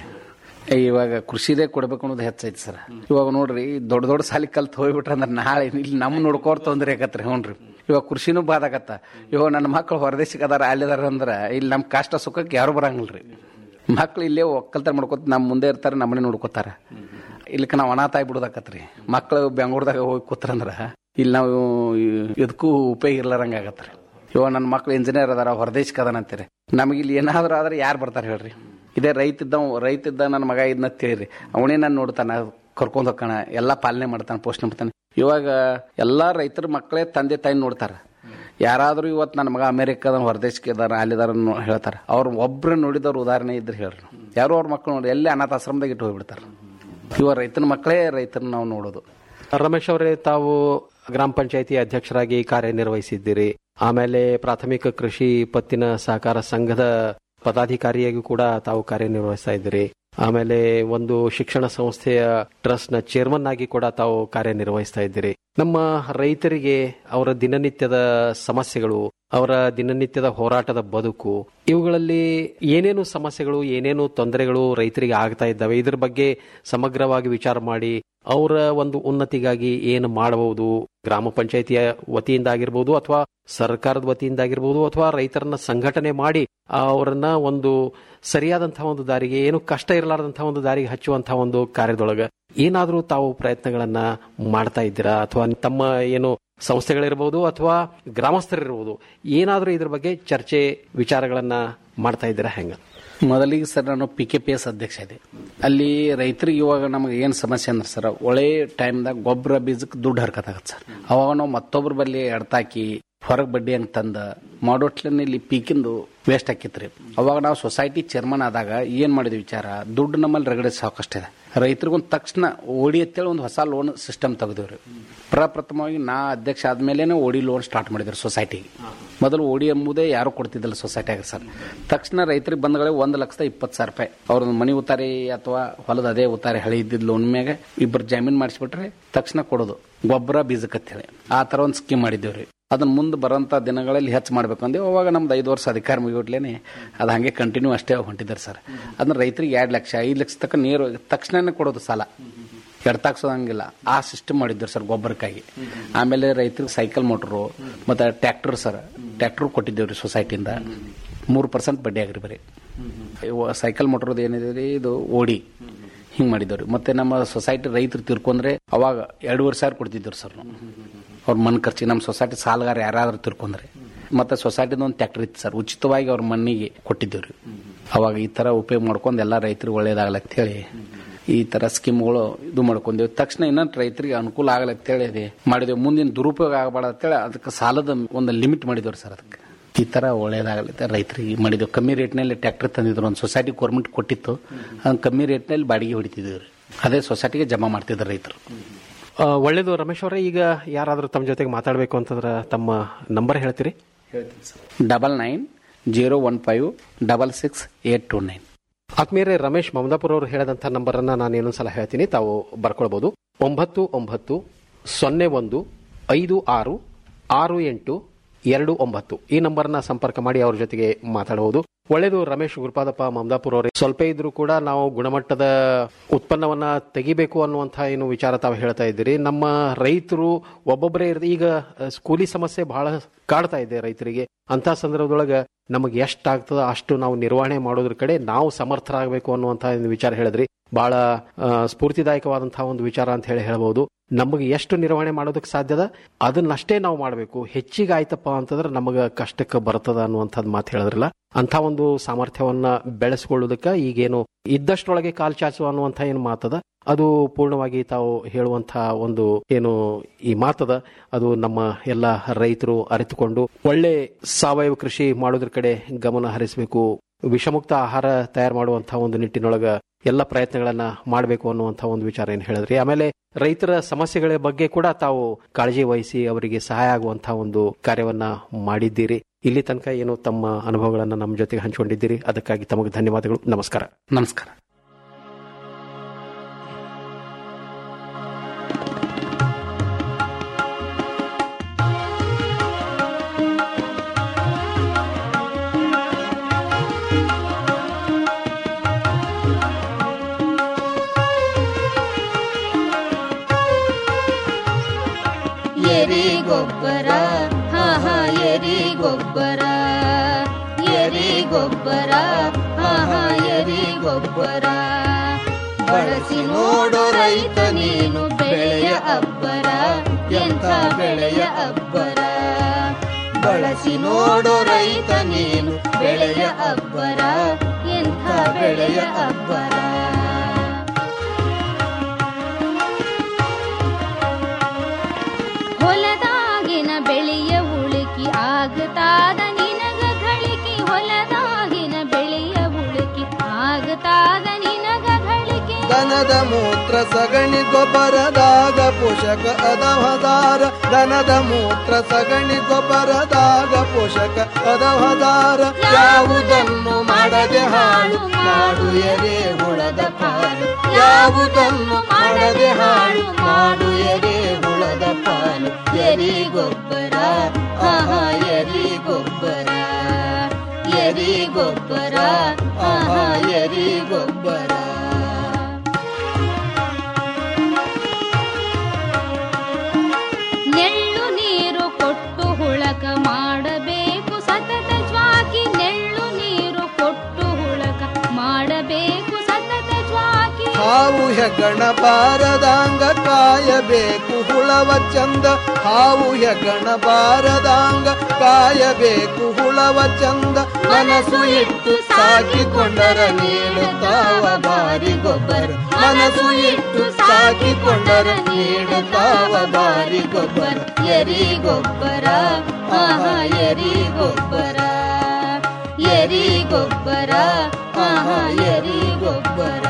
ಇವಾಗ ಕೃಷಿದೇ ಕೊಡ್ಬೇಕು ಅನ್ನೋದು ಹೆಚ್ಚೈತಿ ಸರ್ ಇವಾಗ ನೋಡ್ರಿ ದೊಡ್ಡ ದೊಡ್ಡ ಸಾಲಿ ಕಲ್ತ್ ಹೋಗ್ಬಿಟ್ರ ಅಂದ್ರೆ ನಾಳೆ ಇಲ್ಲಿ ನಮ್ ನೋಡ್ಕೋರ್ ತೊಂದ್ರೆ ಆಗತ್ರಿ ಹ್ಞೂ ರೀ ಇವಾಗ ಕೃಷಿನೂ ಬಾದಾಗತ್ತ ಇವಾಗ ನನ್ನ ಮಕ್ಕಳು ಹೊರದೇಶಕ್ಕೆ ಅದಾರ ಅಲ್ಲಿದಾರ ಅಂದ್ರ ಇಲ್ಲಿ ನಮ್ ಕಷ್ಟ ಸುಖಕ್ಕೆ ಯಾರು ಬರಂಗಿಲ್ರಿ ಮಕ್ಳು ಇಲ್ಲೇ ಒಕ್ಕಲ್ತಾರ ಮಾಡ್ಕೋತ ನಮ್ಮ ಮುಂದೆ ಇರ್ತಾರೆ ನಮ್ಮನೆ ನೋಡ್ಕೋತಾರ ಇಲ್ಲಿಕ ನಾವು ಅನಾಥ ಆಗ್ಬಿಡೋದಾಕತ್ರಿ ಮಕ್ಳು ಬೆಂಗಳೂರದಾಗ ಹೋಗಿ ಕೂತ್ರಂದ್ರ ಇಲ್ಲಿ ನಾವು ಇದಕ್ಕೂ ಉಪಯೋಗ ಇರ್ಲಾರಂಗ ಆಗತ್ರಿ ಇವಾಗ ನನ್ನ ಮಕ್ಳು ಇಂಜಿನಿಯರ್ ಅದಾರ ಹೊರದೇಶಕ್ಕೆ ಅದಾನ ಅಂತೀರಿ ನಮಗೆ ಇಲ್ಲಿ ಏನಾದ್ರೂ ಆದ್ರೆ ಯಾರು ಬರ್ತಾರೆ ಹೇಳ್ರಿ ಇದೇ ರೈತ ಇದ್ದ ರೈತ ಇದ್ದ ನನ್ನ ಮಗ ಇದನ್ನ ತಿಳಿರಿ ಅವನೇ ನಾನು ನೋಡ್ತಾನ ಕರ್ಕೊಂಡ್ ಹೋಗ್ತಾನ ಎಲ್ಲಾ ಪಾಲನೆ ಮಾಡ್ತಾನೆ ಪೋಷಣೆ ಮಾಡ್ತಾನೆ ಇವಾಗ ಎಲ್ಲಾ ರೈತರ ಮಕ್ಕಳೇ ತಂದೆ ತಾಯಿ ನೋಡ್ತಾರ ಯಾರಾದ್ರೂ ಇವತ್ತು ನನ್ನ ಮಗ ಅಮೆರಿಕದ ಹೊರದೇಶಕ್ಕೆ ಇದಾರ ಅಲ್ಲಿದಾರ ಅನ್ನೋ- ಹೇಳ್ತಾರ ಅವ್ರ ಒಬ್ರು ನೋಡಿದವ್ರ ಉದಾಹರಣೆ ಇದ್ರೆ ಹೇಳ್ರಿ ಯಾರೋ ಅವ್ರ ಮಕ್ಕಳು ನೋಡಿ ಎಲ್ಲಿ ಅನಾಥಾಶ್ರಮದಾಗ ಇಟ್ಟು ಹೋಗ್ಬಿಡ್ತಾರ ಇವ ರೈತನ ಮಕ್ಕಳೇ ರೈತನ ನಾವು ನೋಡೋದು
ರಮೇಶ್ ಅವರೇ ತಾವು ಗ್ರಾಮ ಪಂಚಾಯತಿ ಅಧ್ಯಕ್ಷರಾಗಿ ಕಾರ್ಯನಿರ್ವಹಿಸಿದ್ದೀರಿ ಆಮೇಲೆ ಪ್ರಾಥಮಿಕ ಕೃಷಿ ಪತ್ತಿನ ಸಹಕಾರ ಸಂಘದ ಪದಾಧಿಕಾರಿಯಾಗಿ ಕೂಡ ತಾವು ಕಾರ್ಯನಿರ್ವಹಿಸ್ತಾ ಇದ್ದೀರಿ ಆಮೇಲೆ ಒಂದು ಶಿಕ್ಷಣ ಸಂಸ್ಥೆಯ ಟ್ರಸ್ಟ್ ನ ಚೇರ್ಮನ್ ಆಗಿ ಕೂಡ ತಾವು ಕಾರ್ಯನಿರ್ವಹಿಸ್ತಾ ಇದ್ದೀರಿ ನಮ್ಮ ರೈತರಿಗೆ ಅವರ ದಿನನಿತ್ಯದ ಸಮಸ್ಯೆಗಳು ಅವರ ದಿನನಿತ್ಯದ ಹೋರಾಟದ ಬದುಕು ಇವುಗಳಲ್ಲಿ ಏನೇನು ಸಮಸ್ಯೆಗಳು ಏನೇನು ತೊಂದರೆಗಳು ರೈತರಿಗೆ ಆಗ್ತಾ ಇದ್ದಾವೆ ಇದ್ರ ಬಗ್ಗೆ ಸಮಗ್ರವಾಗಿ ವಿಚಾರ ಮಾಡಿ ಅವರ ಒಂದು ಉನ್ನತಿಗಾಗಿ ಏನು ಮಾಡಬಹುದು ಗ್ರಾಮ ಪಂಚಾಯಿತಿಯ ವತಿಯಿಂದ ಆಗಿರ್ಬೋದು ಅಥವಾ ಸರ್ಕಾರದ ವತಿಯಿಂದ ಆಗಿರ್ಬೋದು ಅಥವಾ ರೈತರನ್ನ ಸಂಘಟನೆ ಮಾಡಿ ಅವರನ್ನ ಒಂದು ಸರಿಯಾದಂತಹ ಒಂದು ದಾರಿಗೆ ಏನು ಕಷ್ಟ ಇರಲಾರ್ದಂತಹ ಒಂದು ದಾರಿಗೆ ಹಚ್ಚುವಂತಹ ಒಂದು ಕಾರ್ಯದೊಳಗ ಏನಾದರೂ ತಾವು ಪ್ರಯತ್ನಗಳನ್ನ ಮಾಡ್ತಾ ಇದ್ದೀರಾ ಅಥವಾ ತಮ್ಮ ಏನು ಸಂಸ್ಥೆಗಳಿರ್ಬೋದು ಅಥವಾ ಗ್ರಾಮಸ್ಥರಿರ್ಬೋದು ಏನಾದರೂ ಇದ್ರ ಬಗ್ಗೆ ಚರ್ಚೆ ವಿಚಾರಗಳನ್ನ ಮಾಡ್ತಾ ಇದ್ದೀರಾ ಹೆಂಗ
ಮೊದಲಿಗೆ ಸರ್ ನಾನು ಪಿ ಕೆ ಪಿ ಎಸ್ ಅಧ್ಯಕ್ಷ ಇದೆ ಅಲ್ಲಿ ರೈತರಿಗೆ ಇವಾಗ ನಮಗೆ ಏನು ಸಮಸ್ಯೆ ಅಂದ್ರೆ ಸರ್ ಒಳ್ಳೆ ಟೈಮ್ದಾಗ ಗೊಬ್ಬರ ಬೀಜಕ್ಕೆ ದುಡ್ಡು ಹರ್ಕತ್ತಾಗತ್ತೆ ಸರ್ ಅವಾಗ ನಾವು ಮತ್ತೊಬ್ಬರ ಬಲ್ಲಿ ಎಡ್ತಾಕಿ ಹೊರಗೆ ಬಡ್ಡಿ ಹಂಗೆ ತಂದ ಮಾಡೋಟ್ಲನ್ನ ಇಲ್ಲಿ ಪೀಕಿಂದು ವೇಸ್ಟ್ ಆಕಿತ್ರಿ ಅವಾಗ ನಾವು ಸೊಸೈಟಿ ಚೇರ್ಮನ್ ಆದಾಗ ಏನ್ ಮಾಡಿದ್ವಿ ವಿಚಾರ ದುಡ್ಡು ನಮ್ಮಲ್ಲಿ ರಗಡೆ ಸಾಕಷ್ಟಿದೆ ರೈತರಿಗೊಂದು ತಕ್ಷಣ ಓಡಿ ಅಂತೇಳಿ ಒಂದು ಹೊಸ ಲೋನ್ ಸಿಸ್ಟಮ್ ತೆಗೆದಿವ್ರಿ ಪ್ರಪ್ರಥಮವಾಗಿ ನಾ ಅಧ್ಯಕ್ಷ ಆದ್ಮೇಲೆ ಓಡಿ ಲೋನ್ ಸ್ಟಾರ್ಟ್ ಮಾಡಿದ್ರು ಸೊಸೈಟಿಗೆ ಮೊದಲು ಓಡಿ ಎಂಬುದೇ ಯಾರು ಕೊಡ್ತಿದ್ದಿಲ್ಲ ಸೊಸೈಟಿಯಾಗ ಸರ್ ತಕ್ಷಣ ರೈತರಿಗೆ ಬಂದಗಳೇ ಒಂದು ಲಕ್ಷದ ಇಪ್ಪತ್ತು ಸಾವಿರ ರೂಪಾಯಿ ಅವ್ರದ್ದು ಮನಿ ಉತ್ತಾರಿ ಅಥವಾ ಹೊಲದ ಅದೇ ಉತ್ತಾರಿ ಹಳಿ ಇದ್ದಿದ್ ಲೋನ್ ಮ್ಯಾಗ ಇಬ್ಬರು ಜಾಮೀನ್ ಮಾಡಿಸ್ಬಿಟ್ರೆ ತಕ್ಷಣ ಕೊಡೋದು ಗೊಬ್ಬರ ಬೀಜಕ್ಕಂತೇಳಿ ಆ ತರ ಒಂದು ಸ್ಕೀಮ್ ಮಾಡಿದ್ದೇವ್ರಿ ಅದನ್ನ ಮುಂದೆ ಬರೋಂಥ ದಿನಗಳಲ್ಲಿ ಹೆಚ್ಚು ಮಾಡ್ಬೇಕು ಅಂದೇವು ಅವಾಗ ನಮ್ದು ಐದು ವರ್ಷ ಅಧಿಕಾರ ಮುಗಿಬಿಟ್ಲೇನೆ ಅದು ಹಂಗೆ ಕಂಟಿನ್ಯೂ ಅಷ್ಟೇ ಹೊಂಟಿದ್ದಾರೆ ಸರ್ ಅದನ್ನ ರೈತರಿಗೆ ಎರಡು ಲಕ್ಷ ಐದು ಲಕ್ಷ ತಕ್ಕ ನೀರು ತಕ್ಷಣನೇ ಕೊಡೋದು ಸಾಲ ಎಡ್ತಾಕ್ಸೋದಂಗಿಲ್ಲ ಆ ಸಿಸ್ಟಮ್ ಮಾಡಿದ್ರು ಸರ್ ಗೊಬ್ಬರಕ್ಕಾಗಿ ಆಮೇಲೆ ರೈತರಿಗೆ ಸೈಕಲ್ ಮೋಟ್ರು ಮತ್ತೆ ಟ್ರ್ಯಾಕ್ಟರ್ ಸರ್ ಟ್ರ್ಯಾಕ್ಟರ್ ಕೊಟ್ಟಿದ್ದೇವ್ರಿ ಸೊಸೈಟಿಯಿಂದ ಮೂರು ಪರ್ಸೆಂಟ್ ಬಡ್ಡಿ ಆಗ್ರಿ ಬರೀ ಇವು ಸೈಕಲ್ ಮೋಟ್ರದ್ದು ಏನಿದೆ ರೀ ಇದು ಓಡಿ ಹಿಂಗ್ ಮಾಡಿದವ್ರಿ ಮತ್ತೆ ನಮ್ಮ ಸೊಸೈಟಿ ರೈತರು ತಿರ್ಕೊಂಡ್ರೆ ಅವಾಗ ಎರಡೂವರೆ ಸಾವಿರ ಕೊಡ್ತಿದ್ರು ಸರ್ ನಾವು ಅವ್ರ ಮಣ್ಣು ಖರ್ಚಿಗೆ ನಮ್ಮ ಸೊಸೈಟಿ ಸಾಲಗಾರ ಯಾರಾದ್ರೂ ತಿರ್ಕೊಂಡ್ರೆ ಮತ್ತೆ ಸೊಸೈಟಿದ ಒಂದು ಟ್ರ್ಯಾಕ್ಟರ್ ಇತ್ತು ಸರ್ ಉಚಿತವಾಗಿ ಅವ್ರ ಮಣ್ಣಿಗೆ ಕೊಟ್ಟಿದ್ದೇವ್ರಿ ಅವಾಗ ಈ ತರ ಉಪಯೋಗ ಮಾಡ್ಕೊಂಡು ಎಲ್ಲ ರೈತರಿಗೆ ಒಳ್ಳೇದಾಗಲ್ಲ ಅಂತ ಹೇಳಿ ಈ ತರ ಸ್ಕೀಮ್ಗಳು ಇದು ಮಾಡ್ಕೊಂಡೇವಿ ತಕ್ಷಣ ಇನ್ನೊಂದು ರೈತರಿಗೆ ಅನುಕೂಲ ಆಗಲ್ಲ ಅಂತೇಳಿ ಇದೆ ಮಾಡಿದೆವು ಮುಂದಿನ ದುರುಪಯೋಗ ಆಗಬಾರ್ದು ಅಂತೇಳಿ ಅದಕ್ಕೆ ಸಾಲದ ಒಂದು ಲಿಮಿಟ್ ಮಾಡಿದವ್ರು ಸರ್ ಅದಕ್ಕೆ ಈ ತರ ಒಳ್ಳೇದಾಗಲಿದೆ ರೈತರಿಗೆ ಮಾಡಿದೆವು ಕಮ್ಮಿ ರೇಟ್ನಲ್ಲಿ ಟ್ರ್ಯಾಕ್ಟರ್ ತಂದಿದ್ರು ಒಂದು ಸೊಸೈಟಿ ಗೌರ್ಮೆಂಟ್ ಕೊಟ್ಟಿತ್ತು ಅದನ್ನ ಕಮ್ಮಿ ರೇಟ್ನಲ್ಲಿ ಬಾಡಿಗೆ ಹೊಡಿತಿದ್ವಿ ರೀ ಅದೇ ಸೊಸೈಟಿಗೆ ಜಮಾ ಮಾಡ್ತಿದ್ರು ರೈತರು
ಆ, ಒಳ್ಳೇದು ರಮೇಶ್ ಅವರೇ ಈಗ ಯಾರಾದರೂ ತಮ್ಮ ಜೊತೆಗೆ ಮಾತಾಡಬೇಕು ಅಂತಂದ್ರೆ ತಮ್ಮ ನಂಬರ್ ಹೇಳ್ತೀರಿ
double nine zero one five double six eight two nine
ಆತ್ಮೀಯರೇ ರಮೇಶ್ ಮಮದಾಪುರ ಅವರು ಹೇಳಿದಂಥ ನಂಬರನ್ನು ನಾನು ಇನ್ನೊಂದ್ಸಲ ಹೇಳ್ತೀನಿ ತಾವು ಬರ್ಕೊಳ್ಬೋದು ಒಂಬತ್ತು ಒಂಬತ್ತು ಸೊನ್ನೆ ಒಂದು ಐದು ಆರು ಆರು ಎಂಟು ಎರಡು ಒಂಬತ್ತು ಈ ನಂಬರ್ನ ಸಂಪರ್ಕ ಮಾಡಿ ಅವ್ರ ಜೊತೆಗೆ ಮಾತಾಡಬಹುದು ಒಳ್ಳೇದು ರಮೇಶ್ ಗುರುಪಾದಪ್ಪ ಮಮದಾಪುರ ಅವರೇ ಸ್ವಲ್ಪ ಇದ್ರೂ ಕೂಡ ನಾವು ಗುಣಮಟ್ಟದ ಉತ್ಪನ್ನವನ್ನ ತೆಗಿಬೇಕು ಅನ್ನುವಂಥ ಏನು ವಿಚಾರ ತಾವು ಹೇಳ್ತಾ ಇದ್ದೀರಿ ನಮ್ಮ ರೈತರು ಒಬ್ಬೊಬ್ಬರೇ ಇರ್ದ ಈಗ ಅಹ್, ಕೂಲಿ ಸಮಸ್ಯೆ ಬಹಳ ಕಾಡ್ತಾ ಇದೆ ರೈತರಿಗೆ ಅಂತ ಸಂದರ್ಭದೊಳಗೆ ನಮಗೆ ಎಷ್ಟಾಗ್ತದ ಅಷ್ಟು ನಾವು ನಿರ್ವಹಣೆ ಮಾಡೋದ್ರ ಕಡೆ ನಾವು ಸಮರ್ಥರಾಗಬೇಕು ಅನ್ನುವಂಥ ಒಂದು ವಿಚಾರ ಹೇಳಿದ್ರಿ ಬಹಳ ಆ, ಸ್ಫೂರ್ತಿದಾಯಕವಾದಂತಹ ಒಂದು ವಿಚಾರ ಅಂತ ಹೇಳಿ ಹೇಳ್ಬೋದು ನಮಗೆ ಎಷ್ಟು ನಿರ್ವಹಣೆ ಮಾಡೋದಕ್ಕೆ ಸಾಧ್ಯದ ಅದನ್ನಷ್ಟೇ ನಾವು ಮಾಡಬೇಕು ಹೆಚ್ಚಿಗೆ ಆಯ್ತಪ್ಪ ಅಂತಂದ್ರೆ ನಮಗೆ ಕಷ್ಟಕ್ಕೆ ಬರ್ತದ ಅನ್ನುವಂಥದ್ದು ಮಾತು ಹೇಳಿದ್ರಲ್ಲ ಅಂತ ಒಂದು ಸಾಮರ್ಥ್ಯವನ್ನ ಬೆಳೆಸ್ಕೊಳ್ಳೋದಕ್ಕೆ ಈಗೇನು ಇದ್ದಷ್ಟರೊಳಗೆ ಕಾಲ್ ಚಾಚು ಅನ್ನುವಂಥ ಏನು ಮಾತದ ಅದು ಪೂರ್ಣವಾಗಿ ತಾವು ಹೇಳುವಂತ ಒಂದು ಏನು ಈ ಮಾತದ ಅದು ನಮ್ಮ ಎಲ್ಲ ರೈತರು ಅರಿತುಕೊಂಡು ಒಳ್ಳೆ ಸಾವಯವ ಕೃಷಿ ಮಾಡೋದ್ರ ಕಡೆ ಗಮನ ಹರಿಸಬೇಕು ವಿಷಮುಕ್ತ ಆಹಾರ ತಯಾರು ಮಾಡುವಂತಹ ಒಂದು ನಿಟ್ಟಿನೊಳಗ ಎಲ್ಲ ಪ್ರಯತ್ನಗಳನ್ನ ಮಾಡಬೇಕು ಅನ್ನುವಂಥ ಒಂದು ವಿಚಾರ ಏನು ಹೇಳಿದ್ರಿ ಆಮೇಲೆ ರೈತರ ಸಮಸ್ಯೆಗಳ ಬಗ್ಗೆ ಕೂಡ ತಾವು ಕಾಳಜಿ ವಹಿಸಿ ಅವರಿಗೆ ಸಹಾಯ ಆಗುವಂತಹ ಒಂದು ಕಾರ್ಯವನ್ನ ಮಾಡಿದ್ದೀರಿ ಇಲ್ಲಿ ತನಕ ಏನು ತಮ್ಮ ಅನುಭವಗಳನ್ನ ನಮ್ಮ ಜೊತೆಗೆ ಹಂಚಿಕೊಂಡಿದ್ದೀರಿ ಅದಕ್ಕಾಗಿ ತಮಗೆ ಧನ್ಯವಾದಗಳು ನಮಸ್ಕಾರ
ನಮಸ್ಕಾರ
ಎರಿ ಗೊಬ್ಬರ ಹಾ ಹಾ ಎರಿ ಗೊಬ್ಬರ ಎರಿ ಗೊಬ್ಬರ ಹಾ ಹಾ ಎರಿ ಗೊಬ್ಬರ ಬಳಸಿ ನೋಡು ರೈತ ನೀನು ಬೆಳೆಯ ಅಬ್ಬರ ಎಂಥ ಬೆಳೆಯ ಅಬ್ಬರ ಬಳಸಿ ನೋಡು ರೈತ ನೀನು ಬೆಳೆಯ ಅಬ್ಬರ ಎಂಥ ಬೆಳೆಯ ಅಬ್ಬರ ಹೊಲದಾಗಿನ ಬೆಳೆಯ ಉಳುಕಿ ಆಗತಾದ ನಿನಗ ಗಳಿಕೆ ಹೊಲದಾಗಿನ ಬೆಳೆಯ ಉಳುಕಿ ಆಗತಾದ ನಿನಗ ಗಳಿಕೆ
ದನದ ಮೂತ್ರ ಸಗಣಿ ಗೊಬ್ಬರದಾಗ ಪೋಷಕ ಅದವದಾರ ದನದ ಮೂತ್ರ ಸಗಣಿ ಗೊಬ್ಬರದಾಗ ಪೋಷಕ ಅದವದಾರ ಯಾವುದನ್ನು ಮಾಡದೆ ಹಾಳು ಮಾಡು ಎರೆ ಹುಳದ ಪಾಲು ಯಾವುದನ್ನು ಮಾಡದೆ ಹಾಳು ಮಾಡು ಎರೆ ಹುಳದ ಪಾಲು
ಎರಿ ಗೊಬ್ಬರ ಆಹಾ ಎರಿ ಗೊಬ್ಬರ ಎರಿ ಗೊಬ್ಬರ ಆಹಾ ಎರಿ ಗೊಬ್ಬರ ನೆಳ್ಳು ನೀರು ಕೊಟ್ಟು ಹುಳಕ ಮಾಡಬೇಕು ಸತತ ಜ್ವಾಕಿ ನೆಳ್ಳು ನೀರು ಕೊಟ್ಟು ಹುಳಕ ಮಾಡಬೇಕು ಸತತ ಜ್ವಾಕಿ
ಹಾವು ಹೆಗ್ಗಣ ಬಾರದಾಂಗ ಕಾಯಬೇಕು ಹುಳವ ಚಂದ ಹಾವು ಹೆಗ್ಗಣ ಬಾರದಾಂಗ ಕಾಯಬೇಕು ಹುಳವ ಚಂದ ಮನಸ್ಸು ಇಟ್ಟು ಸಾಕಿಕೊಂಡರ ನೀಡುತ್ತಾವ ಬಾರಿ ಗೊಬ್ಬರ ಮನಸ್ಸು ಇಟ್ಟು ಸಾಕಿಕೊಂಡರ ನೀಡುತ್ತಾವ ಬಾರಿ ಗೊಬ್ಬರ
ಎರಿ ಗೊಬ್ಬರ ಆಹಾ ಎರಿ ಗೊಬ್ಬರ ಎರಿ ಗೊಬ್ಬರ ಆಹಾ ಎರಿ ಗೊಬ್ಬರ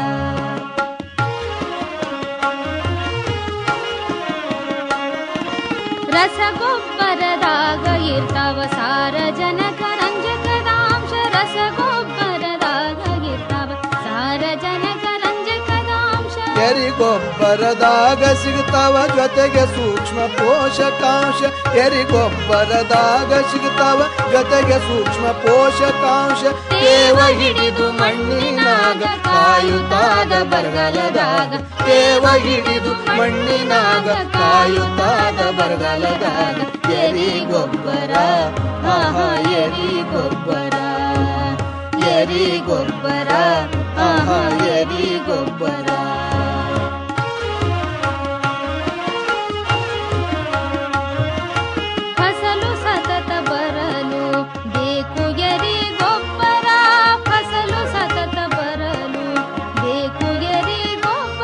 ರಸಗೊಬ್ಬರದಾಗ ಇರ್ತಾವ ಸಾರಜನಕ ರಂಜಕದಾಂಶ ರಸಗೊಬ್ಬರದಾಗ ಇರ್ತಾವ ಸಾರಜನಕ ರಂಜಕದಾಂಶ
ಎರಿ ಗೊಬ್ಬರದಾಗ ಸಿಗ್ತಾವ ಜೊತೆಗೆ ಸೂಕ್ಷ್ಮ ಪೋಷಕಾಂಶ ಎರಿ ಗೊಬ್ಬರದಾಗ ಸಿಗ್ತಾವ ಜೊತೆಗೆ ಸೂಕ್ಷ್ಮ ಪೋಷಕಾಂಶ ತೇವ ಹಿಡಿದು ಮಣ್ಣಿನಾಗ ಕಾಯುತ್ತಾದ ಬರಗಾಲದಾಗ ತೇವ ಹಿಡಿದು ಮಣ್ಣಿನಾಗ ಕಾಯುತ್ತಾದ ಬರಗಾಲದಾಗ ಎರಿ ಗೊಬ್ಬರ ಆಹಾ ಎರಿ ಗೊಬ್ಬರ
ಎರಿ ಗೊಬ್ಬರ ಆಹಾ ಎರಿ ಗೊಬ್ಬರ ಫಸಲು ಸತತ ಬರಲು ಬೇಕು ಎರಿ ಗೊಬ್ಬರ ಫಸಲು ಸತತ ಬರಲು ಬೇಕು ಎರಿ ಗೊಬ್ಬರ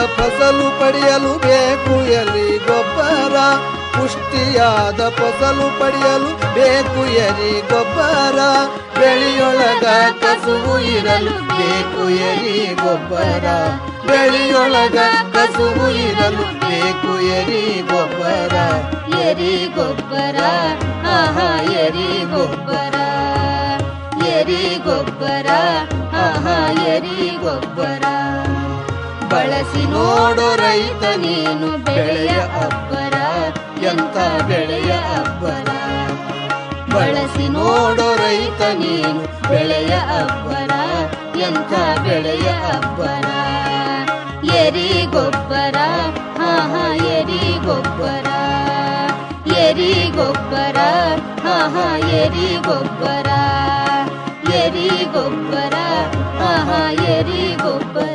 ಫಸಲು ಪಡೆಯಲು ಬೇಕು ಎರಿ ಗೊಬ್ಬರ ಪುಷ್ಟಿಯಾದ ಫಸಲು ಪಡೆಯಲು ಬೇಕು ಎರಿ ಗೊಬ್ಬರ ಬೆಳೆಯೊಳಗ ಕಸುವು ಇರಲು ಬೇಕು ಎರಿ ಗೊಬ್ಬರ ಬೆಳೆಯೊಳಗ ಕಸುವು ಇರಲು ಬೇಕು ಎರಿ ಗೊಬ್ಬರ
ಎರಿ ಗೊಬ್ಬರ ಆಹಾ ಎರಿ ಗೊಬ್ಬರ ಎರಿ ಗೊಬ್ಬರ ಆಹಾ ಎರಿ ಗೊಬ್ಬರ ಬಳಸಿ ನೋಡು ರೈತ ನೀನು ಬೆಳೆಯ ಅಬ್ಬರ ಎಂತ ಬೆಳೆಯ ಅಬ್ಬರ ಬಳಸಿ ನೋಡು ರೈತ ನೀನು ಬೆಳೆಯ ಅಬ್ಬರ ಎಂತ ಬೆಳೆಯ ಅಬ್ಬರ ಎರಿ ಗೊಬ್ಬರ ಆಹಾ ಎರಿ ಗೊಬ್ಬರ ಎರಿ ಗೊಬ್ಬರ ಆಹಾ ಎರಿ ಗೊಬ್ಬರ ಎರಿ ಗೊಬ್ಬರ ಆಹಾ ಎರಿ ಗೊಬ್ಬರ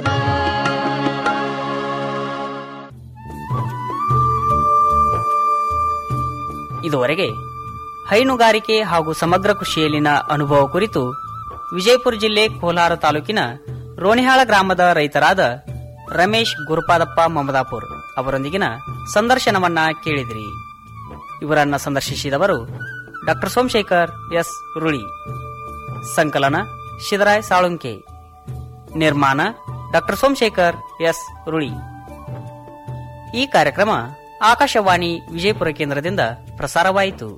ಇದುವರೆಗೆ ಹೈನುಗಾರಿಕೆ ಹಾಗೂ ಸಮಗ್ರ ಕೃಷಿಯಲ್ಲಿನ ಅನುಭವ ಕುರಿತು ವಿಜಯಪುರ ಜಿಲ್ಲೆ ಕೋಲಾರ ತಾಲೂಕಿನ ರೋಣಿಹಾಳ ಗ್ರಾಮದ ರೈತರಾದ ರಮೇಶ್ ಗುರುಪಾದಪ್ಪ ಮಮದಾಪುರ್ ಅವರೊಂದಿಗಿನ ಸಂದರ್ಶನವನ್ನ ಕೇಳಿದಿರಿ ಇವರನ್ನ ಸಂದರ್ಶಿಸಿದವರು ಡಾಕ್ಟರ್ ಸೋಮಶೇಖರ್ ಎಸ್ ರುಳಿ ಸಂಕಲನ ಶಿದರಾಯ್ ಸಾಳುಂಕೆ ನಿರ್ಮಾಣ ಡಾಕ್ಟರ್ ಸೋಮಶೇಖರ್ ಎಸ್ ರುಳಿ ಈ ಕಾರ್ಯಕ್ರಮ ಆಕಾಶವಾಣಿ ವಿಜಯಪುರ ಕೇಂದ್ರದಿಂದ ಪ್ರಸಾರವಾಯಿತು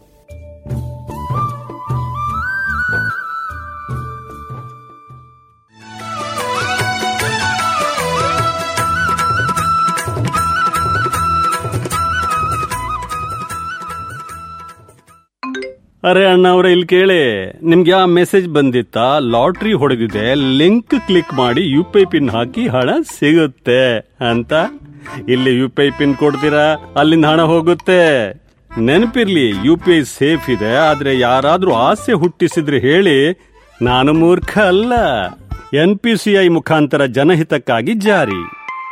ಅರೆ ಅಣ್ಣ ಅವ್ರ ಇಲ್ಲಿ ಕೇಳಿ ನಿಮ್ಗೆ ಆ ಮೆಸೇಜ್ ಬಂದಿತ್ತಾ ಲಾಟ್ರಿ ಹೊಡೆದಿದೆ ಲಿಂಕ್ ಕ್ಲಿಕ್ ಮಾಡಿ ಯು ಪಿ ಐ ಪಿನ್ ಹಾಕಿ ಹಣ ಸಿಗುತ್ತೆ ಅಂತ ಇಲ್ಲಿ ಯು ಪಿ ಐ ಪಿನ್ ಕೊಡ್ತೀರಾ ಅಲ್ಲಿಂದ ಹಣ ಹೋಗುತ್ತೆ ನೆನಪಿರ್ಲಿ ಯು ಪಿ ಐ ಸೇಫ್ ಇದೆ ಆದ್ರೆ ಯಾರಾದ್ರೂ ಆಸೆ ಹುಟ್ಟಿಸಿದ್ರೆ ಹೇಳಿ ನಾನು ಮೂರ್ಖ ಅಲ್ಲ ಎನ್ ಪಿ ಸಿ ಐ ಮುಖಾಂತರ ಜನಹಿತಕ್ಕಾಗಿ ಜಾರಿ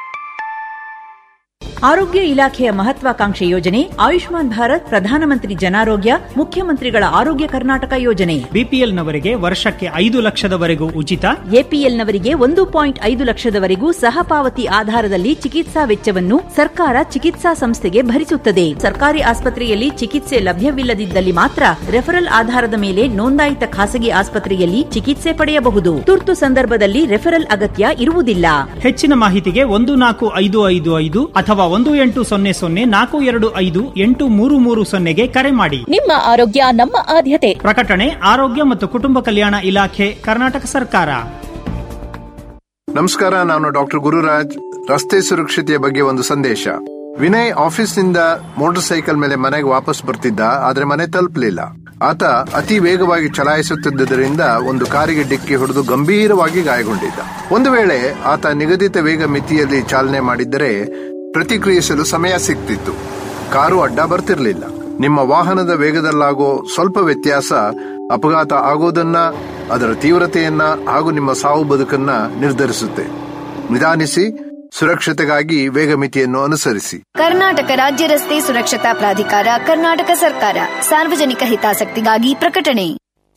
ಆರೋಗ್ಯ ಇಲಾಖೆಯ ಮಹತ್ವಾಕಾಂಕ್ಷೆ ಯೋಜನೆ ಆಯುಷ್ಮಾನ್ ಭಾರತ್ ಪ್ರಧಾನಮಂತ್ರಿ ಜನಾರೋಗ್ಯ ಮುಖ್ಯಮಂತ್ರಿಗಳ ಆರೋಗ್ಯ ಕರ್ನಾಟಕ ಯೋಜನೆ
ಬಿಪಿಎಲ್ನವರಿಗೆ ವರ್ಷಕ್ಕೆ ಐದು ಲಕ್ಷದವರೆಗೂ ಉಚಿತ
ಎಪಿಎಲ್ನವರಿಗೆ ಒಂದು ಪಾಯಿಂಟ್ ಐದು ಲಕ್ಷದವರೆಗೂ ಸಹಪಾವತಿ ಆಧಾರದಲ್ಲಿ ಚಿಕಿತ್ಸಾ ವೆಚ್ಚವನ್ನು ಸರ್ಕಾರ ಚಿಕಿತ್ಸಾ ಸಂಸ್ಥೆಗೆ ಭರಿಸುತ್ತದೆ ಸರ್ಕಾರಿ ಆಸ್ಪತ್ರೆಯಲ್ಲಿ ಚಿಕಿತ್ಸೆ ಲಭ್ಯವಿಲ್ಲದಿದ್ದಲ್ಲಿ ಮಾತ್ರ ರೆಫರಲ್ ಆಧಾರದ ಮೇಲೆ ನೋಂದಾಯಿತ ಖಾಸಗಿ ಆಸ್ಪತ್ರೆಯಲ್ಲಿ ಚಿಕಿತ್ಸೆ ಪಡೆಯಬಹುದು ತುರ್ತು ಸಂದರ್ಭದಲ್ಲಿ ರೆಫರಲ್ ಅಗತ್ಯ ಇರುವುದಿಲ್ಲ
ಹೆಚ್ಚಿನ ಮಾಹಿತಿಗೆ ಒಂದು ನಾಲ್ಕು ಐದು ಐದು ಐದು ಅಥವಾ ಒಂದು ಎಂಟು ಸೊನ್ನೆ ಸೊನ್ನೆ ನಾಲ್ಕು ಎರಡು ಐದು ಎಂಟು ಮೂರು ಮೂರು ಸೊನ್ನೆಗೆ ಕರೆ ಮಾಡಿ
ನಿಮ್ಮ ಆರೋಗ್ಯ ನಮ್ಮ ಆದ್ಯತೆ
ಪ್ರಕಟಣೆ ಆರೋಗ್ಯ ಮತ್ತು ಕುಟುಂಬ ಕಲ್ಯಾಣ ಇಲಾಖೆ ಕರ್ನಾಟಕ ಸರ್ಕಾರ
ನಮಸ್ಕಾರ ನಾನು ಡಾಕ್ಟರ್ ಗುರುರಾಜ್ ರಸ್ತೆ ಸುರಕ್ಷತೆಯ ಬಗ್ಗೆ ಒಂದು ಸಂದೇಶ ವಿನಯ್ ಆಫೀಸ್ನಿಂದ ಮೋಟಾರ್ ಸೈಕಲ್ ಮೇಲೆ ಮನೆಗೆ ವಾಪಸ್ ಬರ್ತಿದ್ದ ಆದ್ರೆ ಮನೆ ತಲುಪಲಿಲ್ಲ ಆತ ಅತಿ ವೇಗವಾಗಿ ಚಲಾಯಿಸುತ್ತಿದ್ದರಿಂದ ಒಂದು ಕಾರಿಗೆ ಡಿಕ್ಕಿ ಹೊಡೆದು ಗಂಭೀರವಾಗಿ ಗಾಯಗೊಂಡಿದ್ದ ಒಂದು ವೇಳೆ ಆತ ನಿಗದಿತ ವೇಗ ಮಿತಿಯಲ್ಲಿ ಚಾಲನೆ ಮಾಡಿದ್ದರೆ ಪ್ರತಿಕ್ರಿಯಿಸಲು ಸಮಯ ಸಿಗ್ತಿತ್ತು ಕಾರು ಅಡ್ಡ ಬರ್ತಿರ್ಲಿಲ್ಲ ನಿಮ್ಮ ವಾಹನದ ವೇಗದಲ್ಲಾಗೋ ಸ್ವಲ್ಪ ವ್ಯತ್ಯಾಸ ಅಪಘಾತ ಆಗೋದನ್ನ ಅದರ ತೀವ್ರತೆಯನ್ನ ಹಾಗೂ ನಿಮ್ಮ ಸಾವು ಬದುಕನ್ನ ನಿರ್ಧರಿಸುತ್ತೆ ನಿಧಾನಿಸಿ ಸುರಕ್ಷತೆಗಾಗಿ ವೇಗ ಮಿತಿಯನ್ನು ಅನುಸರಿಸಿ
ಕರ್ನಾಟಕ ರಾಜ್ಯ ರಸ್ತೆ ಸುರಕ್ಷತಾ ಪ್ರಾಧಿಕಾರ ಕರ್ನಾಟಕ ಸರ್ಕಾರ ಸಾರ್ವಜನಿಕ ಹಿತಾಸಕ್ತಿಗಾಗಿ ಪ್ರಕಟಣೆ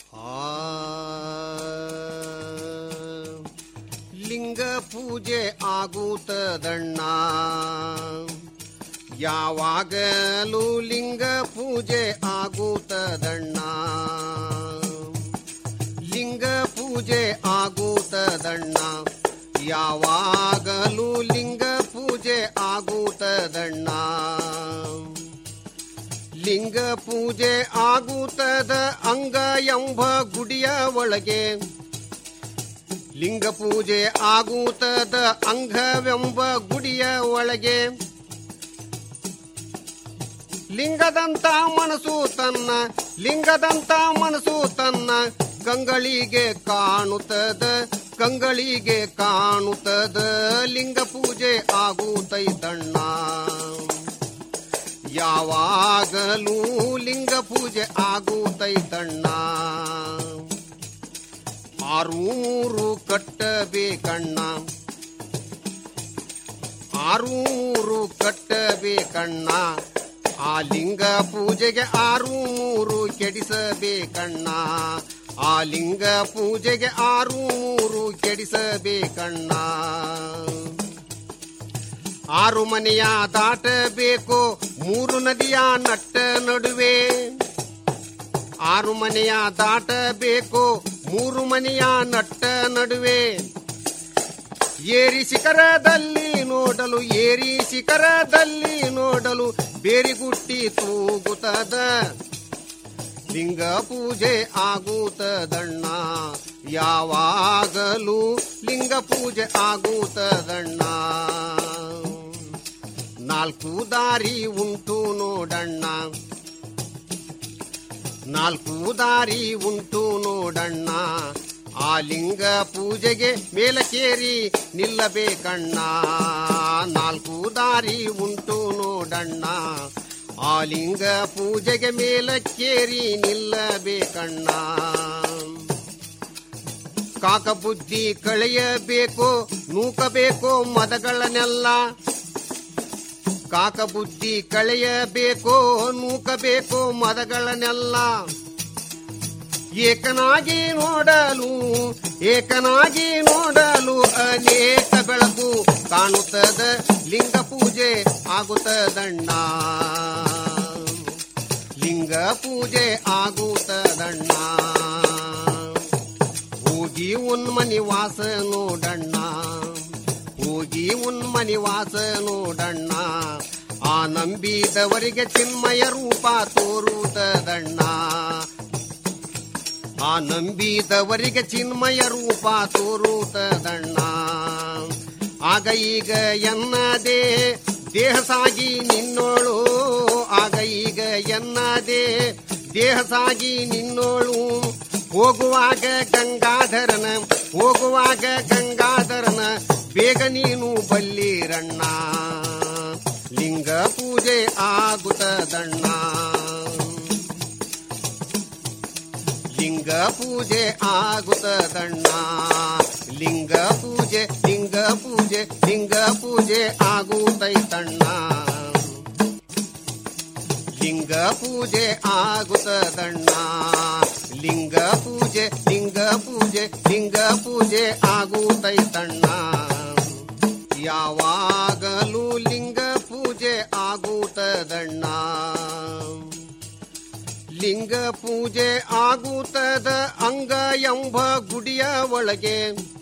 ಲಿಂಗ ಪೂಜೆ ಆಗುತ್ತದಣ್ಣ ಯಾವಾಗಲೂ ಲಿಂಗ ಪೂಜೆ ಆಗುತ್ತದಣ್ಣ ಲಿಂಗ ಪೂಜೆ ಆಗುತ್ತದಣ್ಣ ಯಾವಾಗಲೂ ಲಿಂಗ ಪೂಜೆ ಆಗುತ್ತದಣ್ಣ ಲಿಂಗ ಪೂಜೆ ಆಗುತ್ತದ ಅಂಗ ಎಂಬ ಗುಡಿಯ ಒಳಗೆ ಲಿಂಗ ಪೂಜೆ ಆಗುತ್ತದ ಅಂಗವೆಂಬ ಗುಡಿಯ ಒಳಗೆ ಲಿಂಗದಂತ ಮನಸ್ಸು ತನ್ನ ಲಿಂಗದಂತ ಮನಸ್ಸು ತನ್ನ ಕಂಗಳಿಗೆ ಕಾಣುತ್ತದ ಕಂಗಳಿಗೆ ಕಾಣುತ್ತದ ಲಿಂಗ ಪೂಜೆ ಆಗುತ್ತೈತಣ್ಣ ಯಾವಾಗಲೂ ಲಿಂಗ ಪೂಜೆ ಆಗುತ್ತೈತಣ್ಣ ಆರು ಮೂರು ಕಟ್ಟಬೇಕಣ್ಣ ಆರು ಮೂರು ಕಟ್ಟಬೇಕಣ್ಣ ಆ ಲಿಂಗ ಪೂಜೆಗೆ ಆರು ಮೂರು ಕೆಡಿಸಬೇಕಣ್ಣ ಆ ಲಿಂಗ ಪೂಜೆಗೆ ಆರು ಮೂರು ಕೆಡಿಸಬೇಕಣ್ಣ ಆರು ಮನೆಯ ದಾಟಬೇಕು ಮೂರು ನದಿಯ ನಟ್ಟ ನಡುವೆ ಆರು ಮನೆಯ ದಾಟಬೇಕು ಮೂರು ಮನೆಯ ನಟ್ಟ ನಡುವೆ ಏರಿ ಶಿಖರದಲ್ಲಿ ನೋಡಲು ಏರಿ ಶಿಖರದಲ್ಲಿ ನೋಡಲು ಬೇರಿಗುಟ್ಟಿ ತೂಗುತ್ತದ ಲಿಂಗ ಪೂಜೆ ಆಗುತ್ತದಣ್ಣ ಯಾವಾಗಲೂ ಲಿಂಗ ಪೂಜೆ ಆಗುತ್ತದಣ್ಣ ನಾಲ್ಕು ದಾರಿ ಉಂಟು ನೋಡಣ್ಣ ನಾಲ್ಕು ದಾರಿ ಉಂಟು ನೋಡಣ್ಣ ಆ ಲಿಂಗ ಪೂಜೆಗೆ ಮೇಲಕೇರಿ ನಿಲ್ಲಬೇಕಣ್ಣ ನಾಲ್ಕು ದಾರಿ ಉಂಟು ನೋಡಣ್ಣ ಆ ಲಿಂಗ ಪೂಜೆಗೆ ಮೇಲಕ್ಕೇರಿ ನಿಲ್ಲಬೇಕಣ್ಣ ಕಾಕ ಬುದ್ಧಿ ಕಳೆಯಬೇಕು ನೂಕಬೇಕು ಮದಗಳನ್ನೆಲ್ಲ ಕಾಕ ಬುದ್ಧಿ ಕಳೆಯಬೇಕು ನೂಕಬೇಕು ಮದಗಳನ್ನೆಲ್ಲ ಏಕನಾಗಿ ನೋಡಲು ಏಕನಾಗಿ ನೋಡಲು ಅನೇಕ ಬೆಳಕು ಕಾಣುತ್ತದ ಲಿಂಗ ಪೂಜೆ ಆಗುತ್ತದಣ್ಣ ಲಿಂಗ ಪೂಜೆ ಆಗುತ್ತದಣ್ಣ ಹೋಗಿ ಉನ್ಮನಿ ವಾಸ ನೋಡಣ್ಣ ಹೋಗಿ ಉನ್ಮನಿ ವಾಸ ನೋಡಣ್ಣ ಆ ನಂಬಿದವರಿಗೆ ಚಿನ್ಮಯ ರೂಪ ತೋರುತ್ತದಣ್ಣ ಆ ನಂಬಿದವರಿಗೆ ಚಿನ್ಮಯ ರೂಪ ತೋರುತ್ತದಣ್ಣ ಆಗ ಈಗ ಎನ್ನದೇ ದೇಹ ಸಾಗಿ ನಿನ್ನೋಳು ಆಗ ಈಗ ಎನ್ನದೇ ದೇಹ ಸಾಗಿ ನಿನ್ನೋಳು ಹೋಗುವಾಗ ಗಂಗಾಧರನ ಹೋಗುವಾಗ ಗಂಗಾಧರನ ಬೇಗ ನೀನು ಬಲ್ಲಿರಣ್ಣ ಲಿಂಗ ಪೂಜೆ ಆಗುತ್ತದಣ್ಣ ಲಿಂಗ ಪೂಜೆ ಆಗುತ್ತದಣ್ಣ ಲಿಂಗ ಪೂಜೆ ಲಿಂಗ ಪೂಜೆ ಲಿಂಗ ಪೂಜೆ ಆಗುತ್ತೈತಣ್ಣ ಲಿಂಗ ಪೂಜೆ ಆಗುತ್ತದಣ್ಣ ಲಿಂಗ ಪೂಜೆ ಲಿಂಗ ಪೂಜೆ ಲಿಂಗ ಪೂಜೆ ಆಗುತ್ತೈತಣ್ಣ ಯಾವಾಗಲೂ ಲಿಂಗ ಪೂಜೆ ಆಗುತ್ತದಣ್ಣ ಲಿಂಗ ಪೂಜೆ ಆಗುತ್ತದ ಅಂಗ ಎಂಬ ಗುಡಿಯ ಒಳಗೆ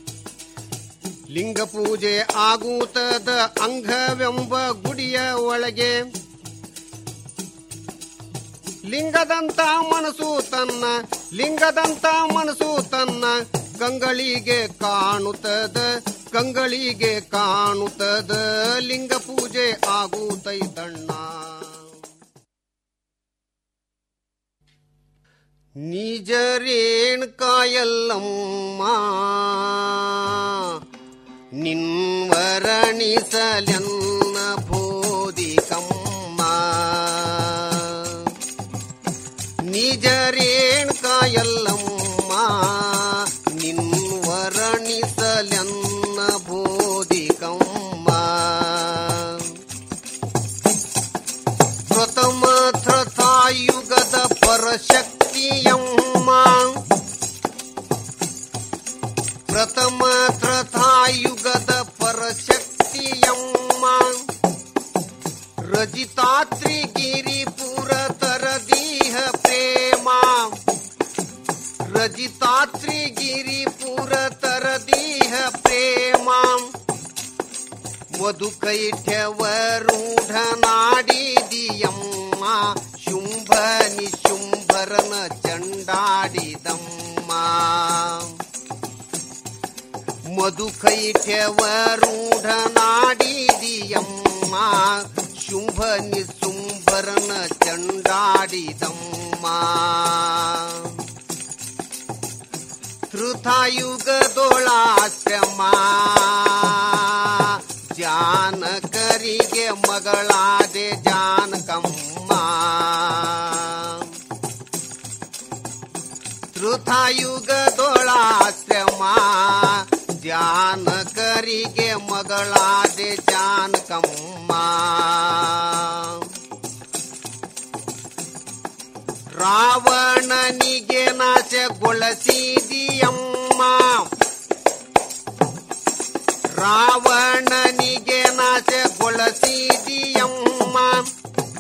ಲಿಂಗ ಪೂಜೆ ಆಗುತ್ತದ ಅಂಗವೆಂಬ ಗುಡಿಯ ಒಳಗೆ ಲಿಂಗದಂತ ಮನಸ್ಸು ತನ್ನ ಲಿಂಗದಂತ ಮನಸ್ಸು ತನ್ನ ಕಂಗಳಿಗೆ ಕಾಣುತ್ತದ ಕಂಗಳಿಗೆ ಕಾಣುತ್ತದ ಲಿಂಗ ಪೂಜೆ ಆಗುತ್ತೈತಣ್ಣ ನಿಜರೇಣ್ ಕಾಯಲ್ಲಮ್ಮ ನಿನ್ವರಣಿಸಲೆನ್ನ ಬೋಧಿಕಮ್ಮ ನಿಜರೇಣ್ ಕಾಯಲ್ಲಮ್ಮ ನಿನ್ವರಣಿಸಲೆನ್ನ ಬೋಧಿಕಮ್ಮ ಪ್ರಥಮ ತ್ರತಾಯುಗದ ಪರಶಕ್ತಿಯಮ್ಮ ಪ್ರಥಮ ತ್ರತಾಯುಗದ ಪರಶಕ್ತಿಯಮ್ಮ ರಜಿತಾತ್ರಿ ಗಿರಿಪುರ ತರದೀಹ ಪ್ರೇಮ ರಜಿತಾತ್ರಿ ಗಿರಿಪುರ ತರದೀಹ ಪ್ರೇಮ ಮಧುಕೈಠ್ಯವರೂಢ ನಾಡಿದಿಯಮ್ಮ ಶುಂಭ ನಿಶುಂಭರನ ಚಂಡಾಡಿದಮ್ಮ ಮಧುಕೈಠ್ಯವರೂಢ ನಾಡಿದಿಯಮ್ಮ ಶುಂಭ ನಿಶುಂಭರನ ಚಂಡಾಡಿದಮ್ಮ ಋತಾಯುಗದೊಳಾಶ್ರಮ ಜಾನಕರಿಗೆ ಮಗಳಾದೆ ಜಾನಕಮ್ಮ ಋತಾಯುಗದೊಳಾಶ್ರಮ ಜಾನಕರಿಗೆ ಮಗಳಾದೆ ಜಾನಕಮ್ಮ ರಾವಣನಿಗೆ ನಾಶಗೊಳಿಸಿದಿಯಮ್ಮ ರಾವಣನಿಗೆ ನಾಶ ನಾಶಗೊಳಿಸಿದಿಯಮ್ಮ